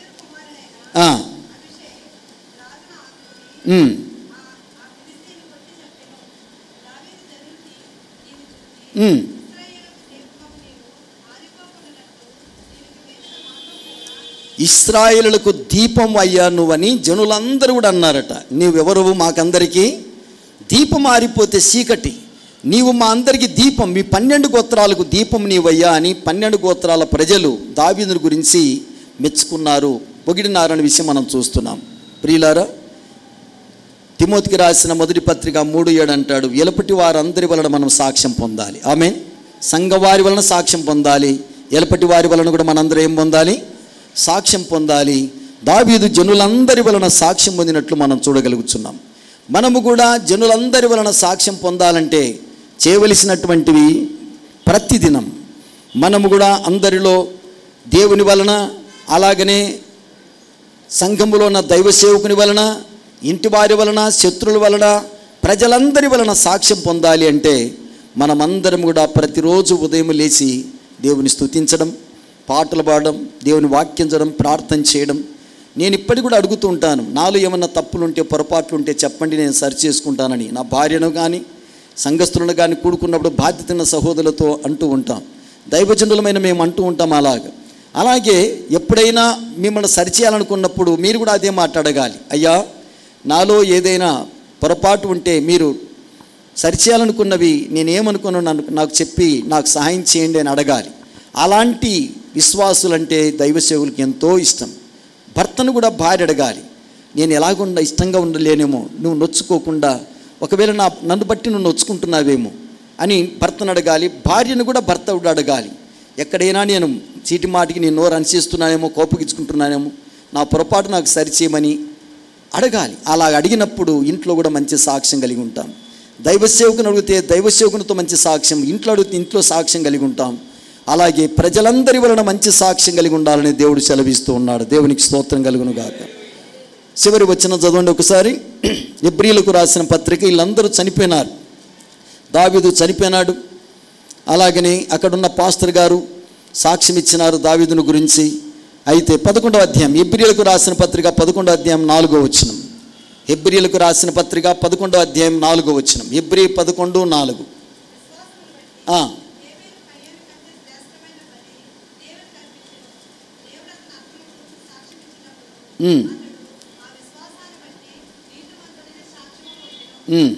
Speaker 1: ఇస్రాయేలులకు దీపం అయ్యా నువ్వని జనులందరూ కూడా అన్నారట నీవెవరు మాకందరికీ దీపం ఆరిపోతే చీకటి నీవు మా అందరికీ దీపం మీ పన్నెండు గోత్రాలకు దీపం నీవయ్యా అని పన్నెండు గోత్రాల ప్రజలు దావీదుని గురించి మెచ్చుకున్నారు పొగిడినారనే విషయం మనం చూస్తున్నాం ప్రియులారా తిమోతికి రాసిన మొదటి పత్రిక మూడు ఏడు అంటాడు ఎలపటి వారందరి వలన మనం సాక్ష్యం పొందాలి ఆమె సంఘవారి వలన సాక్ష్యం పొందాలి ఎలపటి వారి వలన కూడా మనందరం ఏం పొందాలి సాక్ష్యం పొందాలి దావీదు జనులందరి వలన సాక్ష్యం పొందినట్లు మనం చూడగలుగుతున్నాం మనము కూడా జనులందరి వలన సాక్ష్యం పొందాలంటే చేయవలసినటువంటివి ప్రతిదినం మనము కూడా అందరిలో దేవుని వలన అలాగనే సంఘములో ఉన్న దైవ సేవకుని వలన ఇంటి వారి వలన శత్రువుల వలన ప్రజలందరి వలన సాక్ష్యం పొందాలి అంటే మనమందరం కూడా ప్రతిరోజు ఉదయం లేచి దేవుని స్తుతించడం పాటలు పాడడం దేవుని వాక్యం చదవడం ప్రార్థన చేయడం నేను ఇప్పటికి కూడా అడుగుతూ ఉంటాను నాలో ఏమన్నా తప్పులుంటే పొరపాట్లు ఉంటే చెప్పండి నేను సరి చేసుకుంటానని నా భార్యను కానీ సంఘస్థులను కానీ కూడుకున్నప్పుడు బాధ్యత ఉన్న సహోదరులతో అంటూ ఉంటాం దైవజనులమైన మేము అంటూ ఉంటాం అలాగ అలాగే ఎప్పుడైనా మిమ్మల్ని సరిచేయాలనుకున్నప్పుడు మీరు కూడా అదే మాట్లాడగాలి అయ్యా నాలో ఏదైనా పొరపాటు ఉంటే మీరు సరిచేయాలనుకున్నవి నేనేమనుకున్నాను నన్ను నాకు చెప్పి నాకు సహాయం చేయండి అని అడగాలి అలాంటి విశ్వాసులంటే దైవ సేవకులకి ఎంతో ఇష్టం భర్తను కూడా భార్య అడగాలి నేను ఎలాగుండా ఇష్టంగా ఉండలేనేమో నువ్వు నొచ్చుకోకుండా ఒకవేళ నా నన్ను బట్టి నువ్వు నొచ్చుకుంటున్నావేమో అని భర్తను అడగాలి భార్యను కూడా భర్త కూడా అడగాలి ఎక్కడైనా నేను చీటి మాటికి నేను నోరు అనిచేస్తున్నానేమో కోపగించుకుంటున్నానేమో నా పొరపాటు నాకు సరిచేయమని అడగాలి అలా అడిగినప్పుడు ఇంట్లో కూడా మంచి సాక్ష్యం కలిగి ఉంటాం దైవ సేవకుని అడిగితే దైవ సేవకునితో మంచి సాక్ష్యం ఇంట్లో అడిగితే ఇంట్లో సాక్ష్యం కలిగి ఉంటాం అలాగే ప్రజలందరి వలన మంచి సాక్ష్యం కలిగి ఉండాలని దేవుడు సెలవిస్తూ ఉన్నాడు దేవునికి స్తోత్రం కలుగును గాక చివరి వచ్చిన చదవండి ఒకసారి ఎబ్రిలకు రాసిన పత్రిక వీళ్ళందరూ చనిపోయినారు దావీదు చనిపోయినాడు అలాగని అక్కడున్న పాస్టర్ గారు సాక్ష్యం ఇచ్చినారు దావీదును గురించి అయితే పదకొండవ అధ్యాయం ఎబ్రిలకు రాసిన పత్రిక పదకొండవ అధ్యాయం నాలుగో వచనం ఎబ్రిలకు రాసిన పత్రిక పదకొండవ అధ్యాయం నాలుగో వచనం ఎబ్రి పదకొండు నాలుగు ఆ, ఉమ్, ఉమ్.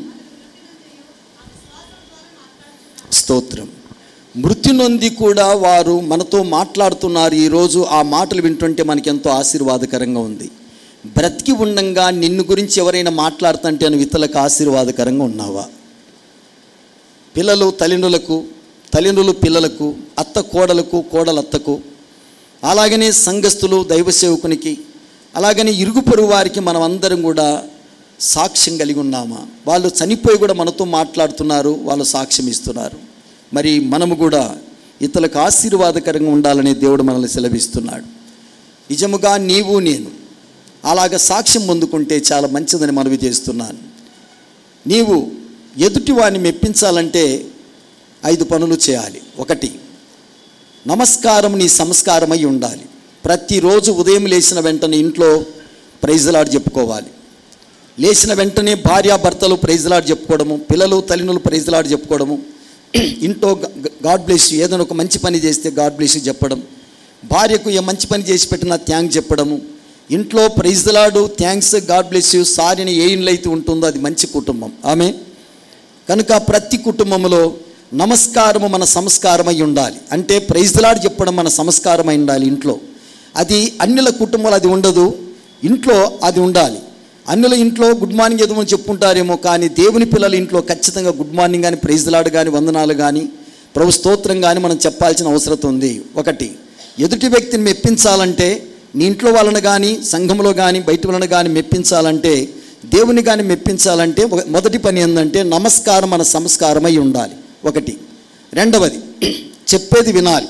Speaker 1: స్తోత్రం మృతి నొంది కూడా వారు మనతో మాట్లాడుతున్నారు ఈరోజు ఆ మాటలు వింటుంటే మనకి ఎంతో ఆశీర్వాదకరంగా ఉంది బ్రతికి ఉండంగా నిన్ను గురించి ఎవరైనా మాట్లాడుతుంటే నువ్వు ఇతరులకు ఆశీర్వాదకరంగా ఉన్నావా పిల్లలు తల్లిదండ్రులకు తల్లిదండ్రులు పిల్లలకు అత్త కోడలకు కోడల అత్తకు అలాగనే సంఘస్థులు దైవ సేవకునికి అలాగనే ఇరుగు పొరుగు వారికి మనం అందరం కూడా సాక్ష్యం కలిగి ఉన్నామా వాళ్ళు చనిపోయి కూడా మనతో మాట్లాడుతున్నారు వాళ్ళు సాక్ష్యం ఇస్తున్నారు మరి మనము కూడా ఇతరులకు ఆశీర్వాదకరంగా ఉండాలని దేవుడు మనల్ని సెలవిస్తున్నాడు నిజముగా నీవు నేను అలాగ సాక్ష్యం పొందుకుంటే చాలా మంచిదని మనవి చేస్తున్నాను నీవు ఎదుటి వాడిని మెప్పించాలంటే ఐదు పనులు చేయాలి ఒకటి నమస్కారం నీ సంస్కారమై ఉండాలి ప్రతిరోజు ఉదయం లేచిన వెంటనే ఇంట్లో ప్రైజ్లాడు చెప్పుకోవాలి లేచిన వెంటనే భార్యాభర్తలు ప్రైజ్లాడు చెప్పుకోవడము పిల్లలు తల్లినులు ప్రైజ్లాడు చెప్పుకోవడము ఇంట్లో గాడ్ బ్లెస్ యు ఏదైనా ఒక మంచి పని చేస్తే గాడ్ బ్లెస్ యు చెప్పడం భార్యకు ఏ మంచి పని చేసి పెట్టినా థ్యాంక్ చెప్పడము ఇంట్లో ప్రైజ్లాడు థ్యాంక్స్ గాడ్ బ్లెస్ యూ సారిని ఏ ఇంట్లో అయితే ఉంటుందో అది మంచి కుటుంబం ఆమె కనుక ప్రతి కుటుంబంలో నమస్కారము మన సంస్కారమై ఉండాలి అంటే ప్రైజ్లాడు చెప్పడం మన సంస్కారమై ఉండాలి ఇంట్లో అది అన్యుల కుటుంబాలు అది ఉండదు ఇంట్లో అది ఉండాలి అన్యుల ఇంట్లో గుడ్ మార్నింగ్ ఎదుమని చెప్పుకుంటారేమో కానీ దేవుని పిల్లల ఇంట్లో ఖచ్చితంగా గుడ్ మార్నింగ్ కానీ ప్రైజ్లాడు కానీ వందనాలు కానీ ప్రభు స్తోత్రం కానీ మనం చెప్పాల్సిన అవసరం ఉంది ఒకటి ఎదుటి వ్యక్తిని మెప్పించాలంటే నీ ఇంట్లో వాళ్ళని కానీ సంఘంలో కానీ బయట వాళ్ళని కానీ మెప్పించాలంటే దేవుని కానీ మెప్పించాలంటే ఒక- మొదటి పని ఏంటంటే నమస్కారం మన సంస్కారమై ఉండాలి ఒకటి రెండవది చెప్పేది వినాలి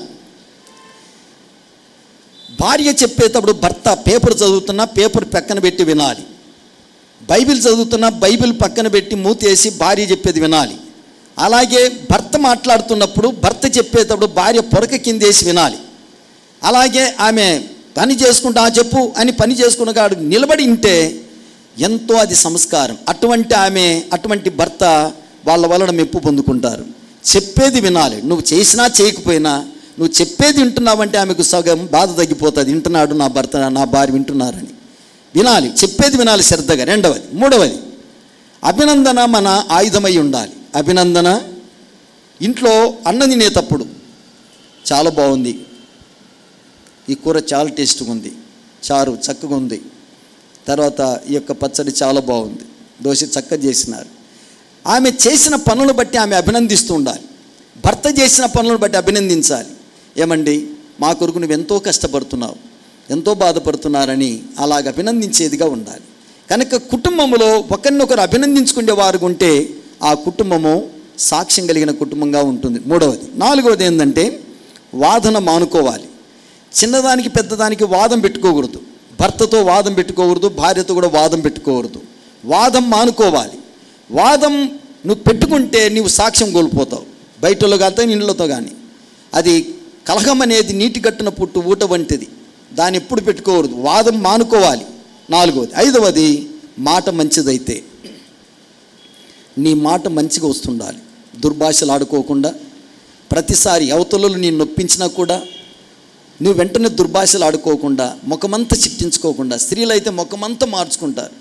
Speaker 1: భార్య చెప్పేటప్పుడు భర్త పేపర్ చదువుతున్నా పేపర్ పక్కన పెట్టి వినాలి బైబిల్ చదువుతున్నా బైబిల్ పక్కన పెట్టి మూతేసి భార్య చెప్పేది వినాలి అలాగే భర్త మాట్లాడుతున్నప్పుడు భర్త చెప్పేటప్పుడు భార్య పొరక కిందేసి వినాలి అలాగే ఆమె పని చేసుకుంటా "ఆ, చెప్పు అని పని చేసుకున్నగాడు నిలబడి ఉంటే ఎంతో అది సంస్కారం అటువంటి ఆమె అటువంటి భర్త వాళ్ళ వలన మెప్పు పొందుకుంటారు చెప్పేది వినాలి నువ్వు చేసినా చేయకపోయినా నువ్వు చెప్పేది వింటున్నావంటే ఆమెకు సగం బాధ తగ్గిపోతుంది వింటున్నాడు నా భర్త నా భార్య వింటున్నారని వినాలి చెప్పేది వినాలి శ్రద్ధగా రెండవది మూడవది అభినందన మన ఆయుధమై ఉండాలి అభినందన ఇంట్లో అన్నం తినేటప్పుడు చాలా బాగుంది ఈ కూర చాలా టేస్ట్గా ఉంది చారు చక్కగా ఉంది తర్వాత ఈ యొక్క పచ్చడి చాలా బాగుంది దోశ చక్కగా చేసినారు ఆమె చేసిన పనులను బట్టి ఆమె అభినందిస్తూ ఉండాలి భర్త చేసిన పనులను బట్టి అభినందించాలి ఏమండి మా కొరకు నువ్వు ఎంతో కష్టపడుతున్నావు ఎంతో బాధపడుతున్నారని అలాగ అభినందించేదిగా ఉండాలి కనుక కుటుంబంలో ఒకరినొకరు అభినందించుకునే వారు ఉంటే ఆ కుటుంబము సాక్ష్యం కలిగిన కుటుంబంగా ఉంటుంది మూడవది నాలుగవది ఏంటంటే వాదన మానుకోవాలి చిన్నదానికి పెద్దదానికి వాదం పెట్టుకోకూడదు భర్తతో వాదం పెట్టుకోకూడదు భార్యతో కూడా వాదం పెట్టుకోకూడదు వాదం మానుకోవాలి వాదం నువ్వు పెట్టుకుంటే నీవు సాక్ష్యం కోల్పోతావు బయటలో కానీ ఇండ్లతో కానీ అది కలహం అనేది నీటి కట్టిన పుట్టు ఊట వంటిది దాన్ని ఎప్పుడు పెట్టుకోకూడదు వాదం మానుకోవాలి నాలుగవది ఐదవది మాట మంచిదైతే నీ మాట మంచిగా వస్తుండాలి దుర్భాషలు ఆడుకోకుండా ప్రతిసారి అవతలలో నేను నొప్పించినా కూడా నువ్వు వెంటనే దుర్భాషలు ఆడుకోకుండా ముఖమంతా చిట్టించుకోకుండా స్త్రీలు అయితే ముఖమంతా మార్చుకుంటారు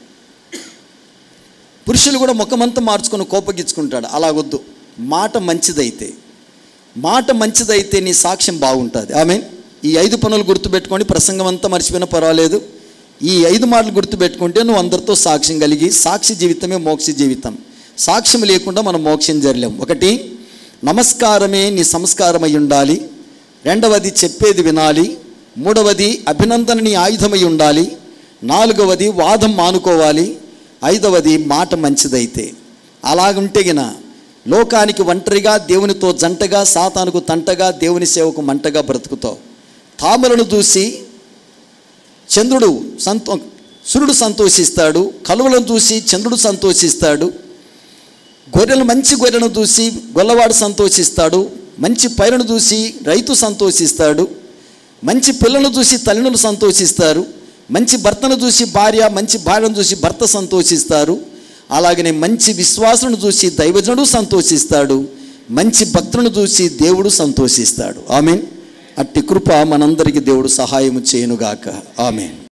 Speaker 1: పురుషులు కూడా ముఖమంతా మార్చుకొని కోపగించుకుంటాడు అలా వద్దు మాట మంచిదైతే మాట మంచిదైతే నీ సాక్ష్యం బాగుంటుంది ఆమె ఈ ఐదు పనులు గుర్తుపెట్టుకొని ప్రసంగం అంతా మర్చిపోయినా పర్వాలేదు ఈ ఐదు మాటలు గుర్తుపెట్టుకుంటే నువ్వు అందరితో సాక్ష్యం కలిగి సాక్షి జీవితమే మోక్ష జీవితం సాక్ష్యం లేకుండా మనం మోక్షం జరలేం ఒకటి నమస్కారమే నీ సంస్కారమై ఉండాలి రెండవది చెప్పేది వినాలి మూడవది అభినందన నీ ఆయుధమై ఉండాలి నాలుగవది వాదం మానుకోవాలి ఐదవది మాట మంచిదైతే అలాగుంటే గిన లోకానికి ఒంటరిగా దేవునితో జంటగా సాతానుకు తంటగా దేవుని సేవకు మంటగా బ్రతుకుతావు తామలను చూసి చంద్రుడు సంతో సూర్యుడు సంతోషిస్తాడు కలువలను చూసి చంద్రుడు సంతోషిస్తాడు గొర్రెలు మంచి గొర్రెను చూసి గొల్లవాడు సంతోషిస్తాడు మంచి పైరును చూసి రైతు సంతోషిస్తాడు మంచి పిల్లలను చూసి తల్లినులు సంతోషిస్తారు మంచి భర్తను చూసి భార్య మంచి భార్యను చూసి భర్త సంతోషిస్తారు అలాగనే మంచి విశ్వాసులను చూసి దైవజనుడు సంతోషిస్తాడు మంచి భక్తులను చూసి దేవుడు సంతోషిస్తాడు ఆమెన్ అట్టి కృప మనందరికీ దేవుడు సహాయము చేయనుగాక ఆమెన్